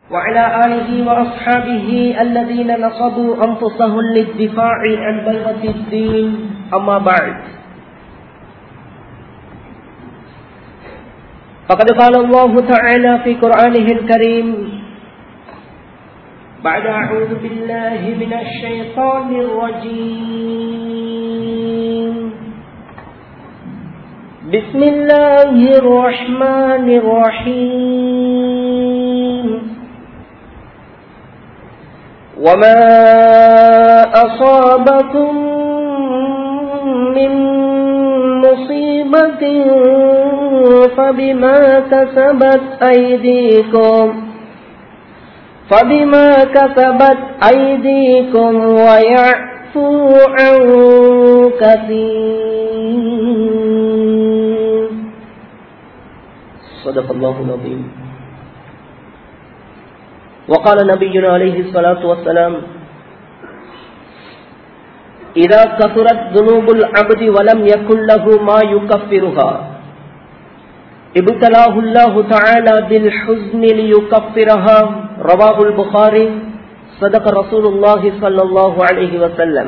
وعلى آله وأصحابه الذين نصبوا أنفسهم للدفاع عن بلغة الدين أما بعد فقد قال الله تعالى في قرآنه الكريم بعد أعوذ بالله من الشيطان الرجيم بسم الله الرحمن الرحيم وما أصابكم من مصيبة فبما كسبت أيديكم فبما كسبت أيديكم ويعفو عن كثير صدق الله العظيم وقال نبينا عليه الصلاة والسلام إذا كثرت ذنوب العبد ولم يكن له ما يكفرها ابتلاه الله تعالى بالحزن ليكفرها رواه البخاري صدق رسول الله صلى الله عليه وسلم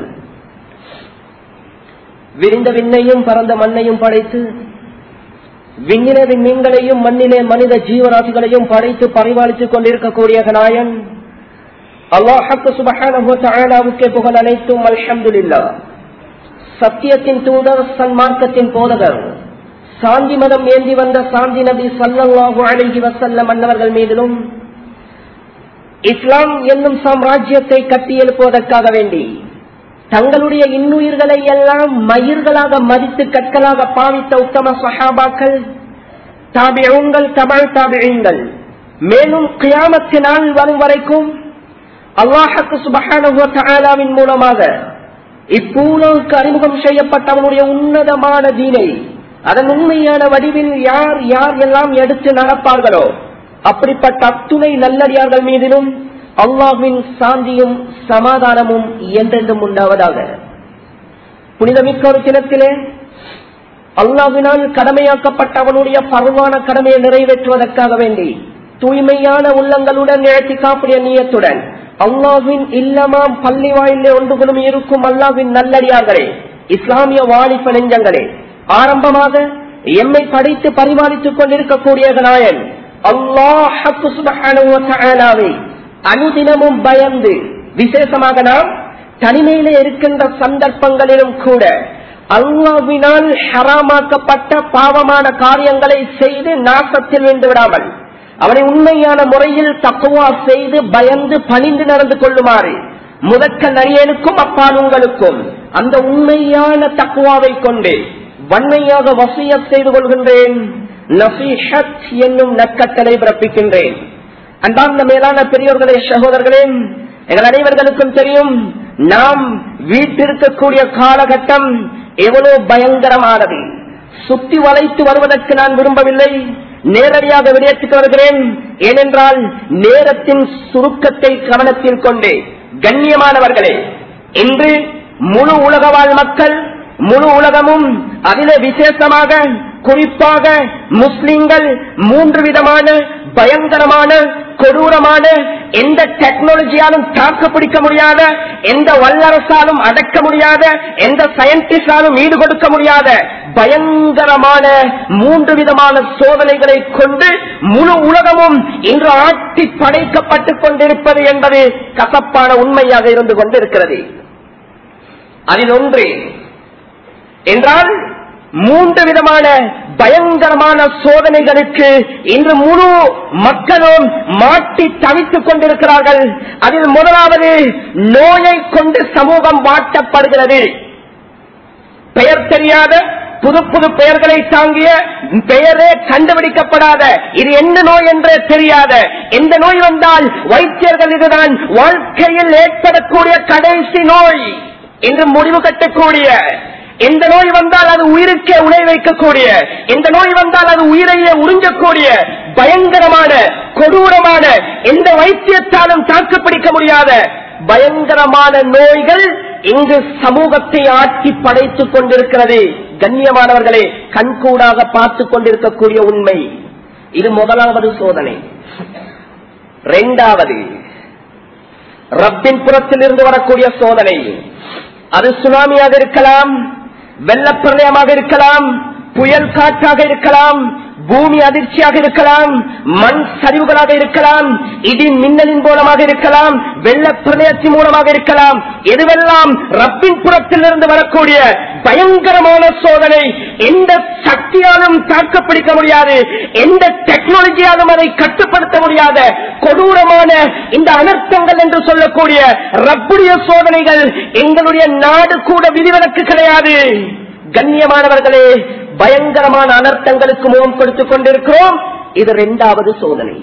விரிந்த விண்ணையும் பறந்த மண்ணையும் படைத்து விண்ணிலே விண்மீன்களையும் மண்ணிலே மனித ஜீவராசிகளையும் படைத்து பரிபாலித்துக் கொண்டிருக்கக்கூடிய நாயன் அல்லாஹக்கு சுபஹானுக்கே புகழ் அனைத்தும் அல்ஹம்துல்லா சத்தியத்தின் தூதர் சன்மார்க்கத்தின் போதகர் சாந்தி மதம் ஏந்தி வந்த சாந்தி நபி சல்லாஹு அழகி வசல்லம் மன்னவர்கள் மீதிலும் இஸ்லாம் என்னும் சாம்ராஜ்யத்தை கட்டி எழுப்புவதற்காக வேண்டி தங்களுடைய இன்னுயிர்களை எல்லாம் மயிர்களாக மதித்து கற்களாக பாவித்த உத்தம சஹாபாக்கள் தாபியங்கள் தபால் தாபியங்கள் மேலும் கியாமத்தினால் வரும் வரைக்கும் அல்லாஹக்கு சுபஹானுவின் மூலமாக இப்பூலவுக்கு அறிமுகம் செய்யப்பட்ட அவனுடைய உன்னதமான தீனை அதன் உண்மையான வடிவில் யார் யார் எல்லாம் எடுத்து நடப்பார்களோ அப்படிப்பட்ட அத்துணை நல்லடியார்கள் மீதிலும் அல்லாஹின் சாந்தியும் சமாதானமும் என்றென்றும் உண்டாவதாக புனிதமிக்க ஒரு தினத்திலே அல்லாவினால் கடமையாக்கப்பட்ட அவனுடைய பருவான கடமையை நிறைவேற்றுவதற்காக வேண்டி தூய்மையான உள்ளங்களுடன் நிழத்தி காப்பிய நீயத்துடன் அல்லாவின் இல்லமாம் பள்ளி வாயிலே ஒன்றுகளும் இருக்கும் அல்லாவின் நல்லடியார்களே இஸ்லாமிய வாலிப நெஞ்சங்களே ஆரம்பமாக எம்மை படித்து பரிமாறித்துக் கொண்டிருக்கக்கூடிய நாயன் அல்லாஹாவை அனுதினமும் பயந்து விசேஷமாக நாம் தனிமையிலே இருக்கின்ற சந்தர்ப்பங்களிலும் கூட அல்லாவினால் ஹராமாக்கப்பட்ட பாவமான காரியங்களை செய்து நாசத்தில் வென்று விடாமல் அவனை உண்மையான முறையில் தக்குவா செய்து பயந்து பணிந்து நடந்து கொள்ளுமாறு முதற்க நரியனுக்கும் அப்பால் உங்களுக்கும் அந்த உண்மையான தக்குவாவை கொண்டு வன்மையாக வசிய செய்து கொள்கின்றேன் நசீஹத் என்னும் நற்கட்டளை பிறப்பிக்கின்றேன் அன்பார்ந்த மேலான பெரியோர்களே சகோதரர்களே எங்கள் அனைவர்களுக்கும் தெரியும் நாம் வீட்டிருக்கக்கூடிய காலகட்டம் எவ்வளவு பயங்கரமானது சுத்தி வளைத்து வருவதற்கு நான் விரும்பவில்லை நேரடியாக விடயத்துக்கு வருகிறேன் ஏனென்றால் நேரத்தின் சுருக்கத்தை கவனத்தில் கொண்டு கண்ணியமானவர்களே இன்று முழு உலக வாழ் மக்கள் முழு உலகமும் அதிலே விசேஷமாக குறிப்பாக முஸ்லிம்கள் மூன்று விதமான பயங்கரமான கொடூரமான எந்த டெக்னாலஜியாலும் தாக்கு பிடிக்க முடியாத எந்த வல்லரசாலும் அடக்க முடியாத எந்த சயின்டிஸ்டாலும் ஈடு கொடுக்க முடியாத பயங்கரமான மூன்று விதமான சோதனைகளை கொண்டு முழு உலகமும் இன்று ஆட்டி படைக்கப்பட்டுக் கொண்டிருப்பது என்பது கசப்பான உண்மையாக இருந்து கொண்டிருக்கிறது அதில் ஒன்று என்றால் மூன்று விதமான பயங்கரமான சோதனைகளுக்கு இன்று முழு மக்களும் மாட்டி தவித்துக் கொண்டிருக்கிறார்கள் அதில் முதலாவது நோயை கொண்டு சமூகம் வாட்டப்படுகிறது பெயர் தெரியாத புது புது பெயர்களை தாங்கிய பெயரே கண்டுபிடிக்கப்படாத இது என்ன நோய் என்றே தெரியாத எந்த நோய் வந்தால் வைத்தியர்கள் இதுதான் வாழ்க்கையில் ஏற்படக்கூடிய கடைசி நோய் என்று முடிவு கட்டக்கூடிய எந்த நோய் வந்தால் அது உயிருக்கே உணை வைக்கக்கூடிய எந்த நோய் வந்தால் அது உயிரையே உறிஞ்சக்கூடிய பயங்கரமான கொடூரமான எந்த வைத்தியத்தாலும் தாக்குப்பிடிக்க முடியாத பயங்கரமான நோய்கள் இங்கு சமூகத்தை ஆட்சி படைத்துக் கொண்டிருக்கிறது கண்ணியமானவர்களே கண்கூடாக பார்த்துக் கொண்டிருக்கக்கூடிய உண்மை இது முதலாவது சோதனை இரண்டாவது ரப்பின் புறத்தில் இருந்து வரக்கூடிய சோதனை அது சுனாமியாக இருக்கலாம் வெள்ளப்பிரளயமாக இருக்கலாம் புயல் காற்றாக இருக்கலாம் பூமி அதிர்ச்சியாக இருக்கலாம் மண் சரிவுகளாக இருக்கலாம் இடி மின்னலின் மூலமாக இருக்கலாம் வெள்ள பிரளயத்தின் மூலமாக இருக்கலாம் எதுவெல்லாம் ரப்பின் புறத்தில் இருந்து வரக்கூடிய பயங்கரமான சோதனை எந்த சக்தியாலும் தாக்கப்பிடிக்க முடியாது எந்த டெக்னாலஜியாலும் அதை கட்டுப்படுத்த முடியாத கொடூரமான இந்த அனர்த்தங்கள் என்று சொல்லக்கூடிய ரப்புடைய சோதனைகள் எங்களுடைய நாடு கூட விதிவிலக்கு கிடையாது கண்ணியமானவர்களே பயங்கரமான அனர்த்தங்களுக்கு முகம் கொடுத்துக் கொண்டிருக்கிறோம் இது இரண்டாவது சோதனை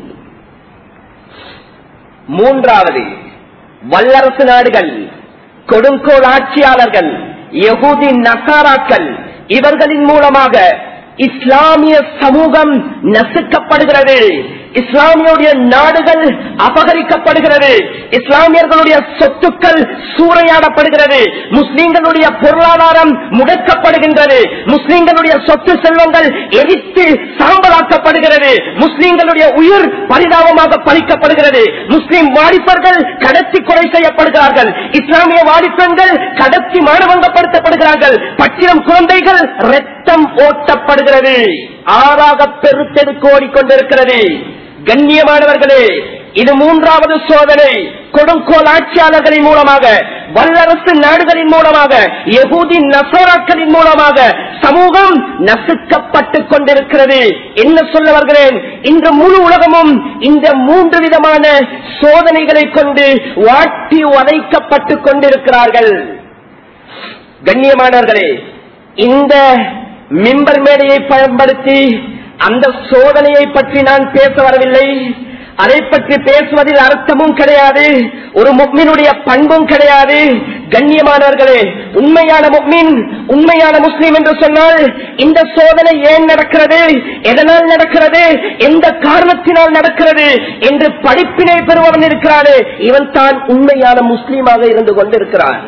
மூன்றாவது வல்லரசு நாடுகள் கொடுங்கோல் ஆட்சியாளர்கள் யகூதி நசாராக்கள் இவர்களின் மூலமாக இஸ்லாமிய சமூகம் நசுக்கப்படுகிறது இஸ்லாமியுடைய நாடுகள் அபகரிக்கப்படுகிறது இஸ்லாமியர்களுடைய சொத்துக்கள் சூறையாடப்படுகிறது முஸ்லிம்களுடைய பொருளாதாரம் முடக்கப்படுகின்றது முஸ்லிம்களுடைய சொத்து செல்வங்கள் எரித்து சாம்பலாக்கப்படுகிறது முஸ்லிம்களுடைய உயிர் பரிதாபமாக பறிக்கப்படுகிறது முஸ்லிம் வாலிபர்கள் கடத்தி கொலை செய்யப்படுகிறார்கள் இஸ்லாமிய வாலிபங்கள் கடத்தி மானவங்கப்படுத்தப்படுகிறார்கள் பச்சிலம் குழந்தைகள் ரத்தம் ஓட்டப்படுகிறது ஆறாக பெருத்தெடுக்கு ஓடிக்கொண்டிருக்கிறது கண்ணியமானவர்களே இது மூன்றாவது சோதனை கொடுங்கோல் ஆட்சியாளர்களின் மூலமாக வல்லரசு நாடுகளின் மூலமாக யகூதி நசோராக்களின் மூலமாக சமூகம் நசுக்கப்பட்டுக் கொண்டிருக்கிறது என்ன சொல்ல வருகிறேன் இந்த முழு உலகமும் இந்த மூன்று விதமான சோதனைகளை கொண்டு வாட்டி வதைக்கப்பட்டுக் கொண்டிருக்கிறார்கள் கண்ணியமானவர்களே இந்த மிம்பர் மேடையை பயன்படுத்தி அந்த சோதனையை பற்றி நான் பேச வரவில்லை அதை பற்றி பேசுவதில் அர்த்தமும் கிடையாது ஒரு முக்மினுடைய பண்பும் கிடையாது கண்ணியமானவர்களே உண்மையான முக்மின் உண்மையான முஸ்லீம் என்று சொன்னால் இந்த சோதனை ஏன் நடக்கிறது எதனால் நடக்கிறது எந்த காரணத்தினால் நடக்கிறது என்று படிப்பினை பெறுபவன் இருக்கிறானே இவன் தான் உண்மையான முஸ்லீமாக இருந்து கொண்டிருக்கிறான்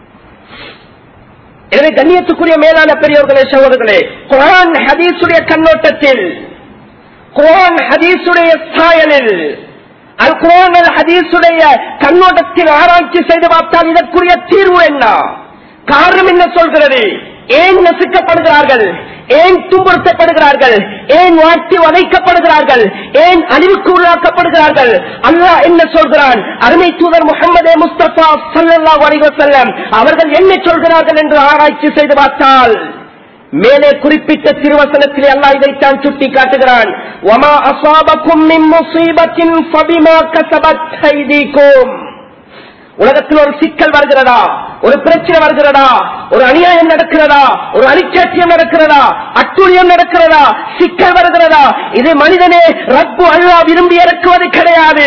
எனவே கண்ணியத்துக்குரிய மேலான பெரியவர்களே சகோதரர்களே குரான் ஹதீஸுடைய கண்ணோட்டத்தில் குரான் ஹதீஸுடைய சாயலில் அல் குரான் அல் ஹதீஸுடைய கண்ணோட்டத்தில் ஆராய்ச்சி செய்து பார்த்தால் இதற்குரிய தீர்வு என்ன காரணம் என்ன சொல்கிறது ஏன் நசுக்கப்படுகிறார்கள் ஏன் துன்புறுத்தப்படுகிறார்கள் ஏன் வாட்டி வதைக்கப்படுகிறார்கள் ஏன் அழிவுக்கு உள்ளாக்கப்படுகிறார்கள் அல்லாஹ் என்ன சொல்கிறான் அருமை தூதர் முகமது முஸ்தபா சல்லா செல்லம் அவர்கள் என்ன சொல்கிறார்கள் என்று ஆராய்ச்சி செய்து பார்த்தால் மேலே குறிப்பிட்ட திருவசனத்திலே அல்லாஹ் இதைத்தான் சுட்டி காட்டுகிறான் ஒமா அசாபக்கும் மின் முசீபத்தின் ஃபபிமா கசபத் ஐதீக்கும் உலகத்தில் ஒரு சிக்கல் வருகிறதா ஒரு பிரச்சனை வருகிறதா ஒரு அநியாயம் நடக்கிறதா ஒரு அரிச்சாட்சியம் நடக்கிறதா அட்டுழியம் நடக்கிறதா சிக்கல் வருகிறதா இது மனிதனே ரப்பு அல்லா விரும்பி இறக்குவது கிடையாது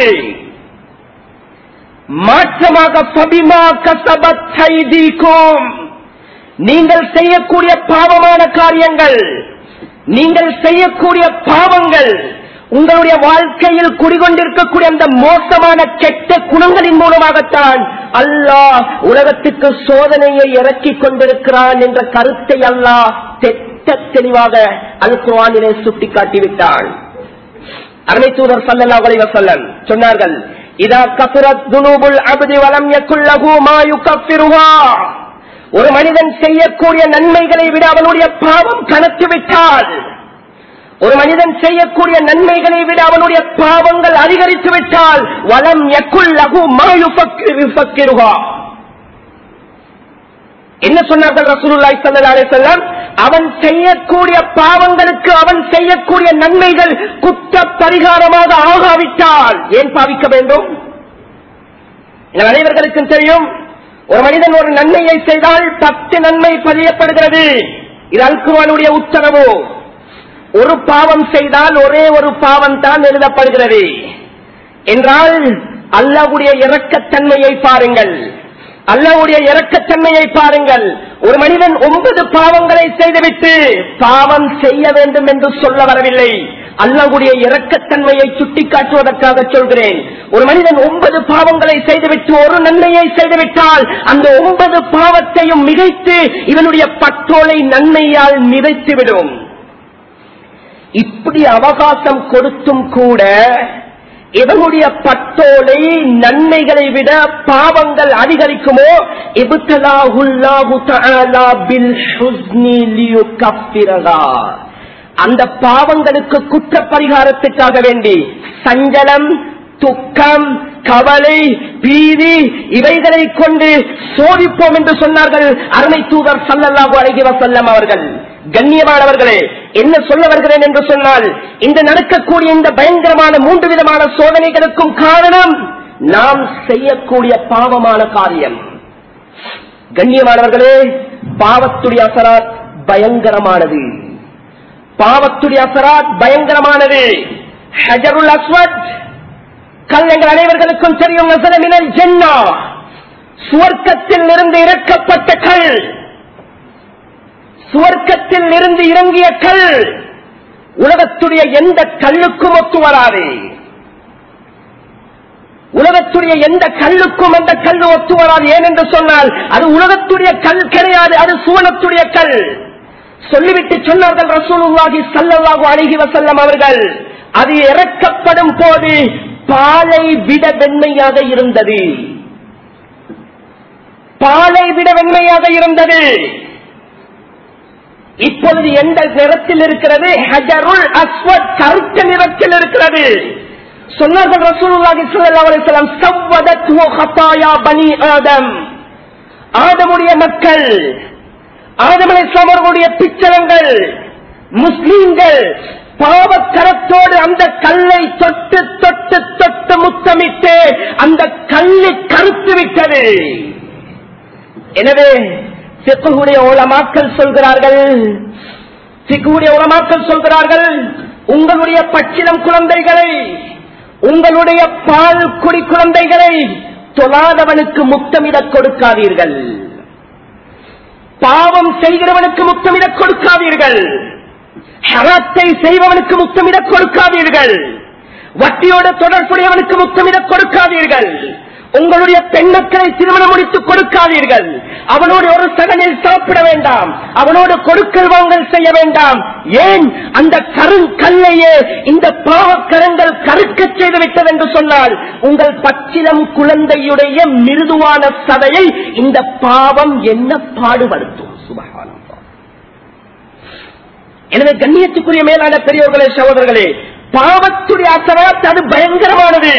மாற்றமாக சபிமா கசபத்தைதீக்கும் நீங்கள் செய்யக்கூடிய பாவமான காரியங்கள் நீங்கள் செய்யக்கூடிய பாவங்கள் உங்களுடைய வாழ்க்கையில் குடிகொண்டிருக்கக்கூடிய அந்த மோசமான கெட்ட குணங்களின் மூலமாகத்தான் அல்லாஹ் உலகத்துக்கு சோதனையை இறக்கி கொண்டிருக்கிறான் என்ற கருத்தை அல்லாஹ் தெட்ட தெளிவாக அல் குரானிலே சுட்டிக்காட்டிவிட்டான் அருமை தூதர் சல்லல்லா வசல்லம் சொன்னார்கள் இதா கசுரத் துனூபுல் அபதி வலம் யக்குல்லஹு மா யுகஃபிருஹா ஒரு மனிதன் செய்யக்கூடிய நன்மைகளை விட அவனுடைய பாவம் கணக்கு விட்டால் ஒரு மனிதன் செய்யக்கூடிய நன்மைகளை விட அவனுடைய பாவங்கள் அதிகரித்து விட்டால் வளம் எக்குள் லகு மாயுபக்கிருகா என்ன சொன்னார்கள் ரசூலுல்லாய் சல்லா அலிசல்லாம் அவன் செய்யக்கூடிய பாவங்களுக்கு அவன் செய்யக்கூடிய நன்மைகள் குற்ற பரிகாரமாக ஆகாவிட்டால் ஏன் பாவிக்க வேண்டும் எங்கள் அனைவர்களுக்கும் தெரியும் ஒரு மனிதன் ஒரு நன்மையை செய்தால் பத்து நன்மை பதியப்படுகிறது இது அல்குவானுடைய உத்தரவு ஒரு பாவம் செய்தால் ஒரே ஒரு பாவம் தான் எழுதப்படுகிறது என்றால் அல்லாவுடைய இறக்கத்தன்மையை பாருங்கள் அல்லாவுடைய இறக்கத்தன்மையை பாருங்கள் ஒரு மனிதன் ஒன்பது பாவங்களை செய்துவிட்டு பாவம் செய்ய வேண்டும் என்று சொல்ல வரவில்லை அல்லாவுடைய இறக்கத்தன்மையை சுட்டிக்காட்டுவதற்காக சொல்கிறேன் ஒரு மனிதன் ஒன்பது பாவங்களை செய்துவிட்டு ஒரு நன்மையை செய்துவிட்டால் அந்த ஒன்பது பாவத்தையும் மிகைத்து இவனுடைய பற்றோலை நன்மையால் மிதைத்துவிடும் இப்படி அவகாசம் கொடுத்தும் கூட இவனுடைய பட்டோலை நன்மைகளை விட பாவங்கள் அதிகரிக்குமோ இபுத்தலாஹுல்லாஹு தஆலா பில் ஹுஸ்னி லியுகஃபிரஹா அந்த பாவங்களுக்கு குற்ற பரிகாரத்துக்காக வேண்டி சஞ்சலம் துக்கம் கவலை பீதி இவைகளை கொண்டு சோதிப்போம் என்று சொன்னார்கள் அருமை தூதர் சல்லல்லாஹு அலைஹி வஸல்லம் அவர்கள் கண்ணியமானவர்களே என்ன சொல்ல வருகிறேன் என்று சொன்னால் இந்த நடக்கக்கூடிய இந்த பயங்கரமான மூன்று விதமான சோதனைகளுக்கும் காரணம் நாம் செய்யக்கூடிய பாவமான காரியம் கண்ணியமானவர்களே பாவத்துடைய அசராத் பயங்கரமானது பாவத்துடைய அசராத் பயங்கரமானது ஹஜருல் அஸ்வத் கல் எங்கள் அனைவர்களுக்கும் தெரியும் நசலமினல் ஜென்னா சுவர்க்கத்தில் இருந்து இறக்கப்பட்ட கல் சுவர்க்கத்தில் இருந்து இறங்கிய கல் உலகத்துடைய எந்த கல்லுக்கும் ஒத்து வராது உலகத்துடைய எந்த கல்லுக்கும் அந்த கல் ஒத்து வராது ஏனென்று சொன்னால் அது உலகத்துடைய கல் கிடையாது அது சுவனத்துடைய கல் சொல்லிவிட்டு சொன்னார்கள் ரசூலுல்லாஹி ஸல்லல்லாஹு அலைஹி வஸல்லம் அவர்கள் அது இறக்கப்படும் போது பாலை விட வெண்மையாக இருந்தது பாலை விட வெண்மையாக இருந்தது இப்பொழுது எந்த நிறத்தில் இருக்கிறது ஹஜருல் அஸ்வத் கருத்த நிறத்தில் இருக்கிறது சொன்னார்கள் ரசூலுல்லாஹி ஸல்லல்லாஹு அலைஹி வஸல்லம் சவ்வதத்து ஹதாயா பனி ஆதம் ஆதமுடைய மக்கள் ஆதம் அலைஹிஸ்ஸலாம் அவர்களுடைய பிச்சலங்கள் முஸ்லிம்கள் பாவக்கரத்தோடு அந்த கல்லை தொட்டு தொட்டு தொட்டு முத்தமிட்டு அந்த கல்லு கருத்து விட்டது எனவே சிக்குடைய உலமாக்கள் சொல்கிறார்கள் சிக்குடைய உலமாக்கள் சொல்கிறார்கள் உங்களுடைய பச்சிலம் குழந்தைகளை உங்களுடைய பால் குடி குழந்தைகளை தொழாதவனுக்கு முத்தமிடக் கொடுக்காதீர்கள் பாவம் செய்கிறவனுக்கு முத்தமிடக் கொடுக்காதீர்கள் ஹராத்தை செய்பவனுக்கு முத்தமிடக் கொடுக்காதீர்கள் வட்டியோட தொடர்புடையவனுக்கு முத்தமிடக் கொடுக்காதீர்கள் உங்களுடைய பெண் மக்களை திருமணம் முடித்து கொடுக்காதீர்கள் அவனோடு ஒரு சகனில் சாப்பிட வேண்டாம் அவனோடு கொடுக்கல் வாங்கல் செய்ய வேண்டாம் ஏன் அந்த கருங்கல்லையே இந்த பாவக்கரங்கள் கருக்கச் செய்து விட்டது என்று சொன்னால் உங்கள் பச்சிலம் குழந்தையுடைய மிருதுவான சதையை இந்த பாவம் என்ன பாடுபடுத்தும் சுபகானம் எனவே கண்ணியத்துக்குரிய மேலான பெரியவர்களே சகோதரர்களே பாவத்துடைய அசராத் அது பயங்கரமானது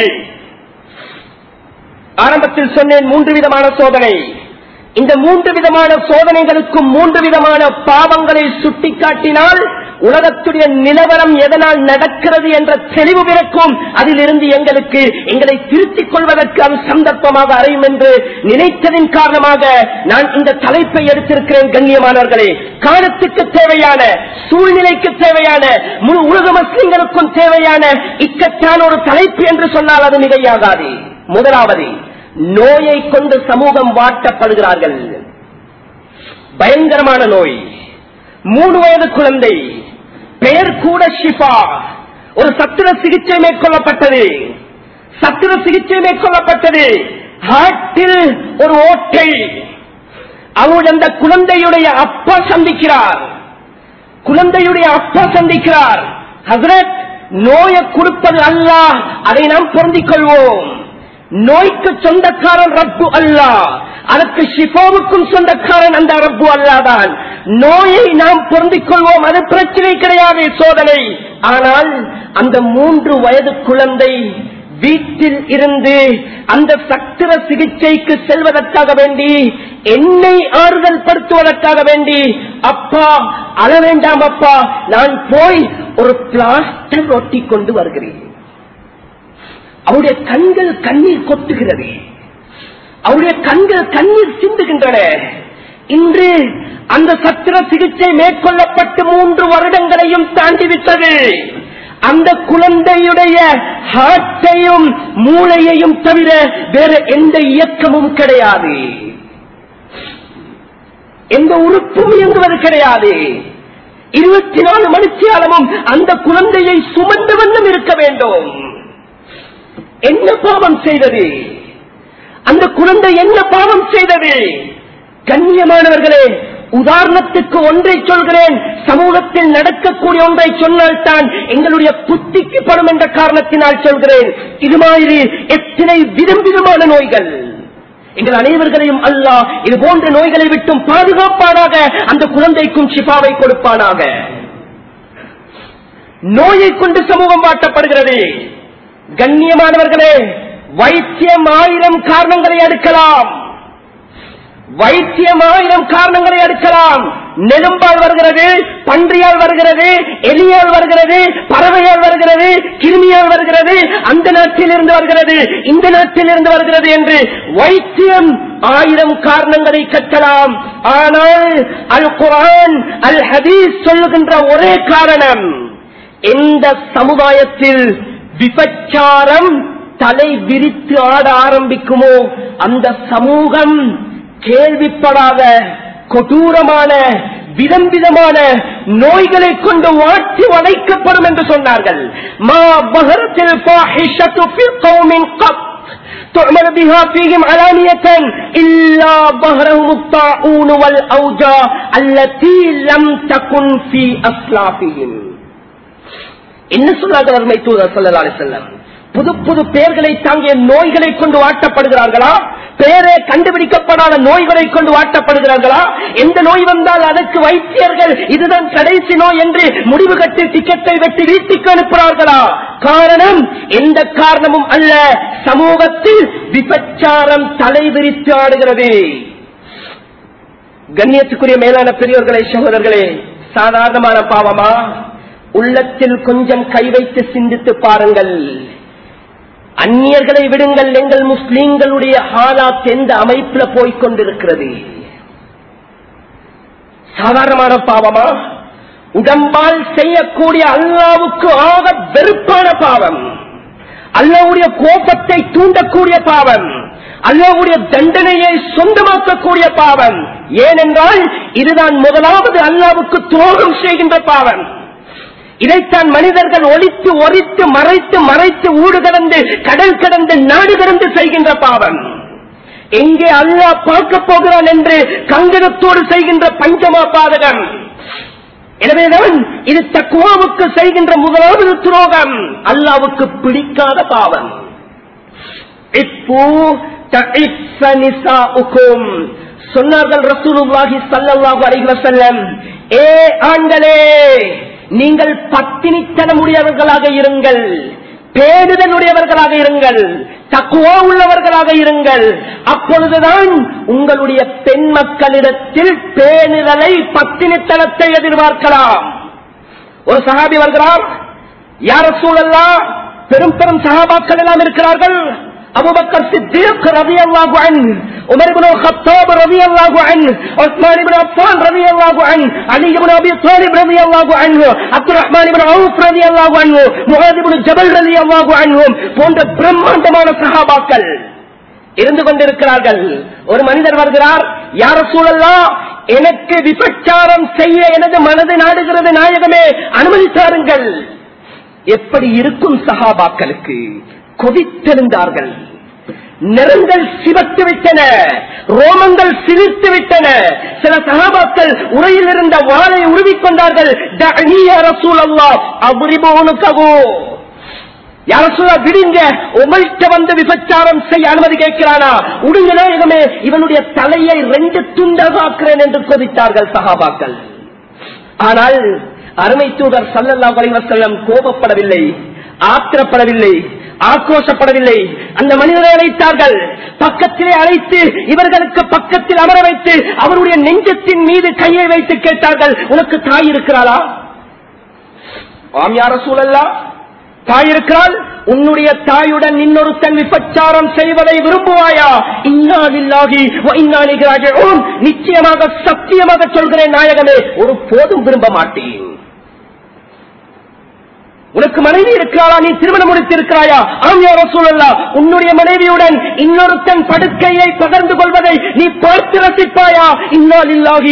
ஆரம்பத்தில் சொன்னேன் மூன்று விதமான சோதனை இந்த மூன்று விதமான சோதனைகளுக்கும் மூன்று விதமான பாவங்களை சுட்டிக்காட்டினால் உலகத்துடைய நிலவரம் எதனால் நடக்கிறது என்ற தெளிவு பிறக்கும் அதிலிருந்து எங்களுக்கு எங்களை திருத்திக் கொள்வதற்கு அது சந்தர்ப்பமாக அறியும் என்று நினைத்ததின் காரணமாக நான் இந்த தலைப்பை எடுத்திருக்கிறேன் கண்ணியமானவர்களே காலத்துக்கு தேவையான சூழ்நிலைக்கு தேவையான முழு உலக முஸ்லிம்களுக்கும் தேவையான இக்கட்டான ஒரு தலைப்பு என்று சொன்னால் அது மிகையாகாது முதலாவது நோயை கொண்டு சமூகம் வாட்டப்படுகிறார்கள் பயங்கரமான நோய் மூணு வயது குழந்தை பெயர் கூட ஷிஃபா ஒரு சத்திர சிகிச்சை மேற்கொள்ளப்பட்டது சத்திர சிகிச்சை மேற்கொள்ளப்பட்டது ஹார்ட்டில் ஒரு ஓட்டை அவருடைய அந்த குழந்தையுடைய அப்பா சந்திக்கிறார் குழந்தையுடைய அப்பா சந்திக்கிறார் ஹசரத் நோயை கொடுப்பது அல்ல அதை நாம் பொருந்திக் கொள்வோம் நோய்க்கு சொந்தக்காரன் ரப்பு அல்லா அதற்கு ஷிஃபாவுக்கும் சொந்தக்காரன் அந்த ரப்பு அல்லாதான் நோயை நாம் பொருந்திக் கொள்வோம் அது பிரச்சனை கிடையாது சோதனை ஆனால் அந்த மூன்று வயது குழந்தை வீட்டில் இருந்து அந்த சத்திர சிகிச்சைக்கு செல்வதற்காக வேண்டி என்னை ஆறுதல் படுத்துவதற்காக வேண்டி அப்பா அழ வேண்டாம் அப்பா நான் போய் ஒரு பிளாஸ்டர் ஒட்டி கொண்டு வருகிறேன் அவருடைய கண்கள் கண்ணீர் கொட்டுகிறது அவருடைய கண்கள் கண்ணீர் சிந்துகின்றன இன்று அந்த சத்திர சிகிச்சை மேற்கொள்ளப்பட்டு மூன்று வருடங்களையும் தாண்டிவிட்டது அந்த குழந்தையுடைய ஹார்ட்டையும் மூளையையும் தவிர வேற எந்த இயக்கமும் கிடையாது எந்த உறுப்பும் இயங்குவது கிடையாது இருபத்தி நாலு மணித்தியாலமும் அந்த குழந்தையை சுமந்த வண்ணம் இருக்க வேண்டும் என்ன பாவம் செய்தது அந்த குழந்தை என்ன பாவம் செய்தது கண்ணியமானவர்களே உதாரணத்துக்கு ஒன்றை சொல்கிறேன் சமூகத்தில் நடக்கக்கூடிய ஒன்றை சொன்னால் தான் எங்களுடைய புத்திக்கு படும் என்ற காரணத்தினால் சொல்கிறேன் இது மாதிரி எத்தனை விதம் விதமான நோய்கள் எங்கள் அனைவர்களையும் அல்லாஹ் இது போன்ற நோய்களை விட்டும் பாதுகாப்பானாக அந்த குழந்தைக்கும் சிபாவை கொடுப்பானாக நோயை கொண்டு சமூகம் வாட்டப்படுகிறது கண்ணியமானவர்களே வைத்தியம் ஆயிரம் காரணங்களை அடுக்கலாம் வைத்தியம் ஆயிரம் காரணங்களை அடுக்கலாம் நெரும்பால் வருகிறது பன்றியால் வருகிறது எலியால் வருகிறது பறவையால் வருகிறது கிருமியால் வருகிறது அந்த நாட்டில் இருந்து வருகிறது இந்த நாட்டில் இருந்து வருகிறது என்று வைத்தியம் ஆயிரம் காரணங்களை கட்டலாம் ஆனால் அல் குரான் அல் ஹதீஸ் சொல்லுகின்ற ஒரே காரணம் எந்த சமுதாயத்தில் விபச்சாரம் தலை விரித்து ஆட ஆரம்பிக்குமோ அந்த சமூகம் கேள்விப்படாத கொடூரமான விதம் விதமான நோய்களை கொண்டு வாட்டி வளைக்கப்படும் என்று சொன்னார்கள் மா பஹரத்தில் ஃபாஹிஷத்து ஃபி கௌமின் கத் تعمل بها فيهم علانية إلا ظهرهم الطاعون والأوجاع التي لم تكن في أسلافهم என்ன சொன்னார்கள் அருமை தூதர் ஸல்லல்லாஹு அலைஹி வஸல்லம் புது புது பெயர்களை தாங்கிய நோய்களை கொண்டு வாட்டப்படுகிறார்களா பெயரே கண்டுபிடிக்கப்படாத நோய்களை கொண்டு வாட்டப்படுகிறார்களா எந்த நோய் வந்தால் அதற்கு வைத்தியர்கள் இதுதான் கடைசி நோய் என்று முடிவு கட்டி டிக்கெட்டை வெட்டி வீட்டுக்கு அனுப்புகிறார்களா காரணம் எந்த காரணமும் அல்ல சமூகத்தில் விபச்சாரம் தலைவிரித்து ஆடுகிறது கண்ணியத்துக்குரிய மேலான பெரியோர்களே சகோதரர்களே சாதாரணமான பாவமா உள்ளத்தில் கொஞ்சம் கை வைத்து சிந்தித்து பாருங்கள் அந்நியர்களை விடுங்கள் எங்கள் முஸ்லீம்களுடைய ஹாலாத் எந்த அமைப்புல போய்க் கொண்டிருக்கிறது சாதாரணமான பாவமா உடம்பால் செய்யக்கூடிய அல்லாவுக்கு ஆக வெறுப்பான பாவம் அல்லாவுடைய கோபத்தை தூண்டக்கூடிய பாவம் அல்லாவுடைய தண்டனையை சொந்தமாக்கக்கூடிய பாவம் ஏனென்றால் இதுதான் முதலாவது அல்லாவுக்கு துரோகம் செய்கின்ற பாவம் இதைத்தான் மனிதர்கள் ஒழித்து ஒழித்து மறைத்து மறைத்து ஊடு கடந்து கடல் கடந்து நாடு கடந்து செய்கின்ற பாவம் எங்கே அல்லாஹ் பார்க்க போகிறான் என்று கங்கணத்தோடு செய்கின்ற பஞ்சமா பாதகம் எனவேதான் இது தக்குவாவுக்கு செய்கின்ற முதலாவது துரோகம் அல்லாவுக்கு பிடிக்காத பாவம் இப்போ தஇஃப நிசாஉக்கும். சொன்னார்கள் ரசூலுல்லாஹி ஸல்லல்லாஹு அலைஹி வஸல்லம் ஏ ஆண்களே நீங்கள் பத்தினித்தனமுடையவர்களாக இருங்கள் பேடுதலுடையவர்களாக இருங்கள் தக்குவா உள்ளவர்களாக இருங்கள் அப்பொழுதுதான் உங்களுடைய பெண் மக்களிடத்தில் பேணுதலை பத்தினித்தனத்தை எதிர்பார்க்கலாம் ஒரு சஹாபி வருகிறார் யார சூழல்லா பெரும் பெரும் சஹாபாக்கள் எல்லாம் இருக்கிறார்கள் அபுபக்கர் சித்திக் ரலியல்லாஹு அன்ஹு உமர் இப்னு கத்தாப் ரலியல்லாஹு அன்ஹு உஸ்மான் இப்னு அஃபான் ரலியல்லாஹு அன்ஹு அலி இப்னு அபி தாலிப் ரலியல்லாஹு அன்ஹு அப்துல் ரஹ்மான் இப்னு அவுஃப் ரலியல்லாஹு அன்ஹு முஆத் இப்னு ஜபல் ரலியல்லாஹு அன்ஹு போன்ற பிரம்மாண்டமான சஹாபாக்கள் இருந்து கொண்டிருக்கிறார்கள் ஒரு மனிதர் வருகிறார் யார சூழல்லா எனக்கு விபச்சாரம் செய்ய எனது மனது நாடுகிறது நாயகமே அனுமதித்தாருங்கள் எப்படி இருக்கும் சஹாபாக்களுக்கு கொதித்தெழுந்தார்கள் நிறங்கள் சிவத்து விட்டன ரோமங்கள் சிரித்து விட்டன சில சகாபாக்கள் உரையில் இருந்த வாளை உருவிக்கொண்டார்கள் அபுரிபோனுக்கவோ யார சொல்ல விடுங்க உங்கள்கிட்ட வந்து விபச்சாரம் செய்ய அனுமதி கேட்கிறானா உடுங்க நாயகமே இவனுடைய தலையை ரெண்டு துண்டாக ஆக்குறேன் என்று கொதித்தார்கள் சகாபாக்கள் ஆனால் அருமை தூதர் சல்லல்லா வலைவசல்லம் கோபப்படவில்லை ஆத்திரப்படவில்லை ஆக்ரோஷப்படவில்லை அந்த மனிதரை அழைத்தார்கள் பக்கத்திலே அழைத்து இவர்களுக்கு பக்கத்தில் அமர வைத்து அவருடைய நெஞ்சத்தின் மீது கையை வைத்து கேட்டார்கள் உனக்கு தாய் இருக்கிறாளா ஆம் யார சூழல்லா தாய் இருக்கிறாள் உன்னுடைய தாயுடன் இன்னொருத்தன் விபச்சாரம் செய்வதை விரும்புவாயா இன்னாலில்லாகி இன்னாலிகிறாஜ் நிச்சயமாக சத்தியமாக சொல்கிறேன் நாயகமே ஒரு போதும் விரும்ப மாட்டேன் உனக்கு மனைவி இருக்கிறாளா நீ திருமணம் முடித்திருக்கிறாயா ஆம் யாரோ சூழல்லா உன்னுடைய மனைவியுடன் இன்னொருத்தன் படுக்கையை பகிர்ந்து கொள்வதை நீ பார்த்து ரசிப்பாயா இன்னால் இல்லாகி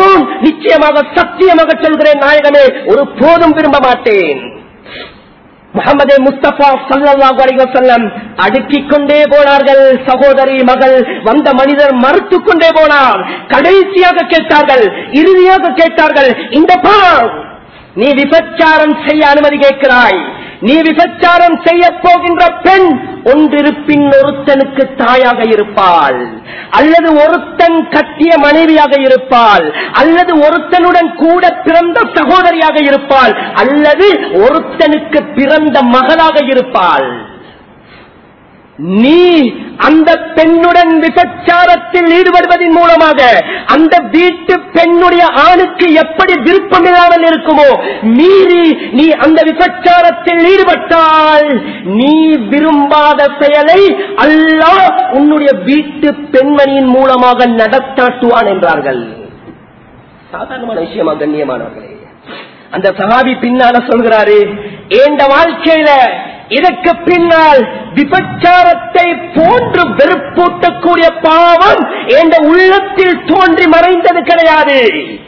நிச்சயமாக சத்தியமாக சொல்கிறேன் நாயகமே ஒரு போதும் விரும்ப மாட்டேன் முகமது முஸ்தபா சல்லாஹு அலைஹி வஸல்லம் அடுக்கிக் கொண்டே போனார்கள் சகோதரி மகள் வந்த மனிதர் மறுத்து கொண்டே போனார் கடைசியாக கேட்டார்கள் இறுதியாக கேட்டார்கள் இந்த பார் நீ விபச்சாரம் செய்ய அனுமதி கேட்கிறாய் நீ விபச்சாரம் செய்ய போகின்ற பெண் ஒன்றிருப்பின் ஒருத்தனுக்கு தாயாக இருப்பாள் அல்லது ஒருத்தன் கட்டிய மனைவியாக இருப்பாள் அல்லது ஒருத்தனுடன் கூட பிறந்த சகோதரியாக இருப்பாள் அல்லது ஒருத்தனுக்கு பிறந்த மகளாக இருப்பாள் நீ அந்த பெண்ணுடன் விபச்சாரத்தில் ஈடுபடுவதன் மூலமாக அந்த வீட்டு பெண்ணுடைய ஆணுக்கு எப்படி விருப்பம் இல்லாமல் இருக்குமோ மீறி நீ அந்த விபச்சாரத்தில் ஈடுபட்டால் நீ விரும்பாத செயலை அல்லாஹ் உன்னுடைய வீட்டு பெண்மணியின் மூலமாக நடத்தாட்டுவான் என்றார்கள் சாதாரணமான விஷயமா கண்ணியமானவர்களே அந்த சகாபி பின்னால சொல்கிறாரு ஏண்ட வாழ்க்கையில இதற்கு பின்னால் விபச்சாரத்தை போன்று வெறுப்பூட்டக்கூடிய பாவம் என்ற உள்ளத்தில் தோன்றி மறைந்தது கிடையாது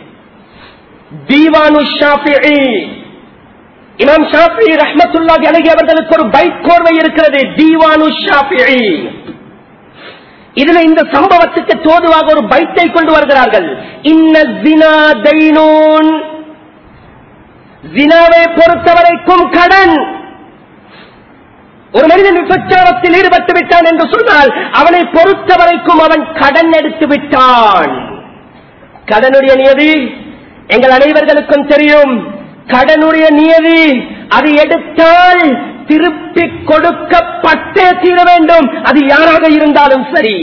தீவானு ஷாஃபிஇ இமாம் ஷாஃபி ரஹ்மத்துல்லாஹி அலைஹி அவர்களுக்கு ஒரு பைக் கோர்வை இருக்கிறது தீவானு ஷாஃபிஇ இதுல இந்த சம்பவத்துக்கு தோதுவாக ஒரு பைட்டை கொண்டு வருகிறார்கள் இன்ன ஜினா தைனூன் ஜினாவை பொறுத்தவரைக்கும் கடன் ஒரு மனிதன் விபச்சாரத்தில் ஈடுபட்டு விட்டான் என்று சொன்னால் அவனை பொறுத்தவரைக்கும் அவன் கடன் எடுத்து விட்டான் கடனுடைய நியதி எங்கள் அனைவர்களுக்கும் தெரியும் கடனுடைய நியதி அது எடுத்தால் திருப்பி கொடுக்கப்பட்டே தீர வேண்டும் அது யாராக இருந்தாலும் சரி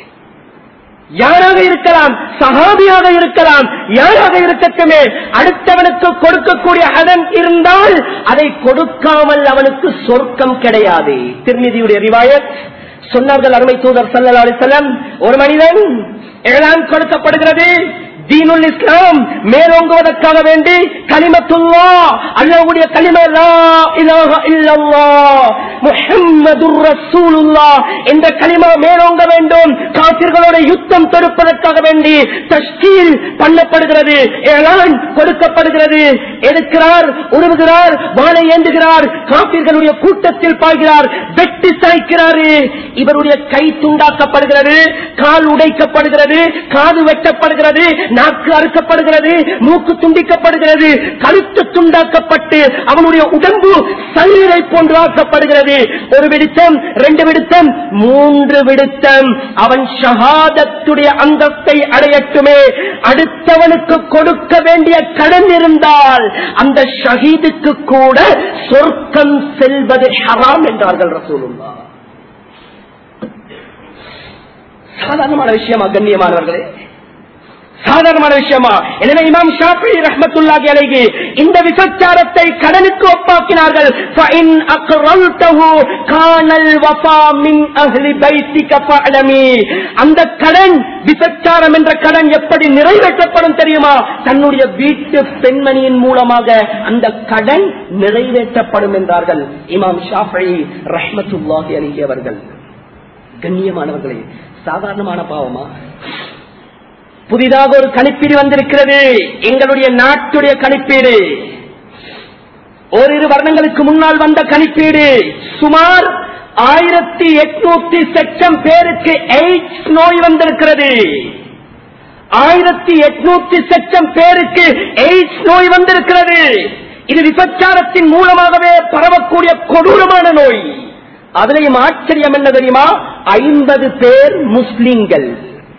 யாராக இருக்கலாம் சகாபியாக இருக்கலாம் யாராக இருக்கட்டுமே அடுத்தவனுக்கு கொடுக்கக்கூடிய கடன் இருந்தால் அதை கொடுக்காமல் அவனுக்கு சொர்க்கம் கிடையாது திருநிதியுடைய ரிவாயத் சொன்னார்கள் அருமை தூதர் சல்லா அலிசல்லம் ஒரு மனிதன் ஏழாம் கொடுக்கப்படுகிறது தீனுல் இஸ்லாம் மேலோங்குவதற்காக வேண்டி கலிமத்துல்லா அல்லாஹ்வுடைய கலிம லா இலாஹ இல்லல்லாஹ் முஹம்மதுர் ரசூலுல்லாஹ் என்ற கலிமா மேலோங்க வேண்டும் காபிர்களோட யுத்தம் தடுப்பதற்காக வேண்டி தஷ்கீல் பண்ணப்படுகிறது ஏழான் கொடுக்கப்படுகிறது எடுக்கிறார் உருவுகிறார் வாழை ஏந்துகிறார் காபிர்களுடைய கூட்டத்தில் பாய்கிறார் வெட்டி சாய்க்கிறாரு இவருடைய கை துண்டாக்கப்படுகிறது கால் உடைக்கப்படுகிறது காது வெட்டப்படுகிறது நாக்கு அறுக்கப்படுகிறது மூக்கு துண்டிக்கப்படுகிறது கழுத்து துண்டாக்கப்பட்டு அவனுடைய உடம்பு சல்லீரை போன்று ஆக்கப்படுகிறது ஒரு விடுத்தம் ரெண்டு விடுத்தம் மூன்று விடுத்தம் அவன் ஷஹாதத்துடைய அந்தஸ்தை அடையட்டுமே அடுத்தவனுக்கு கொடுக்க வேண்டிய கடன் இருந்தால் அந்த ஷஹீதுக்கு கூட சொர்க்கம் செல்வது ஹராம் என்றார்கள் ரசூலுல்லா சாதாரணமான விஷயமா கண்ணியமானவர்களே சாதாரணமான விஷயமா எனவே இமாம் ஷாஃபி ரஹ்மத்துல்லாஹி அலைஹி இந்த விபச்சாரத்தை கடனுக்கு ஒப்பாக்கினார்கள் فإن أقررته كان الوفاء من أهل بيتك فاعلمي அந்த கடன் விபச்சாரம் என்ற கடன் எப்படி நிறைவேற்றப்படும் தெரியுமா தன்னுடைய வீட்டு பெண்மணியின் மூலமாக அந்த கடன் நிறைவேற்றப்படும் என்றார்கள் இமாம் ஷாஃபி ரஹ்மத்துல்லாஹி அலைஹி அவர்கள் கண்ணியமானவர்களே சாதாரணமான பாவமா புதிதாக ஒரு கணிப்பீடு வந்திருக்கிறது எங்களுடைய நாட்டுடைய கணிப்பீடு ஓரிரு வருடங்களுக்கு முன்னால் வந்த கணிப்பீடு சுமார் ஆயிரத்தி எட்நூத்தி லட்சம் பேருக்கு எய்ட்ஸ் நோய் வந்திருக்கிறது ஆயிரத்தி எட்நூத்தி லட்சம் பேருக்கு எய்ட்ஸ் நோய் வந்திருக்கிறது இது விபச்சாரத்தின் மூலமாகவே பரவக்கூடிய கொடூரமான நோய் அதிலையும் ஆச்சரியம் என்ன தெரியுமா ஐம்பது பேர் முஸ்லிம்கள்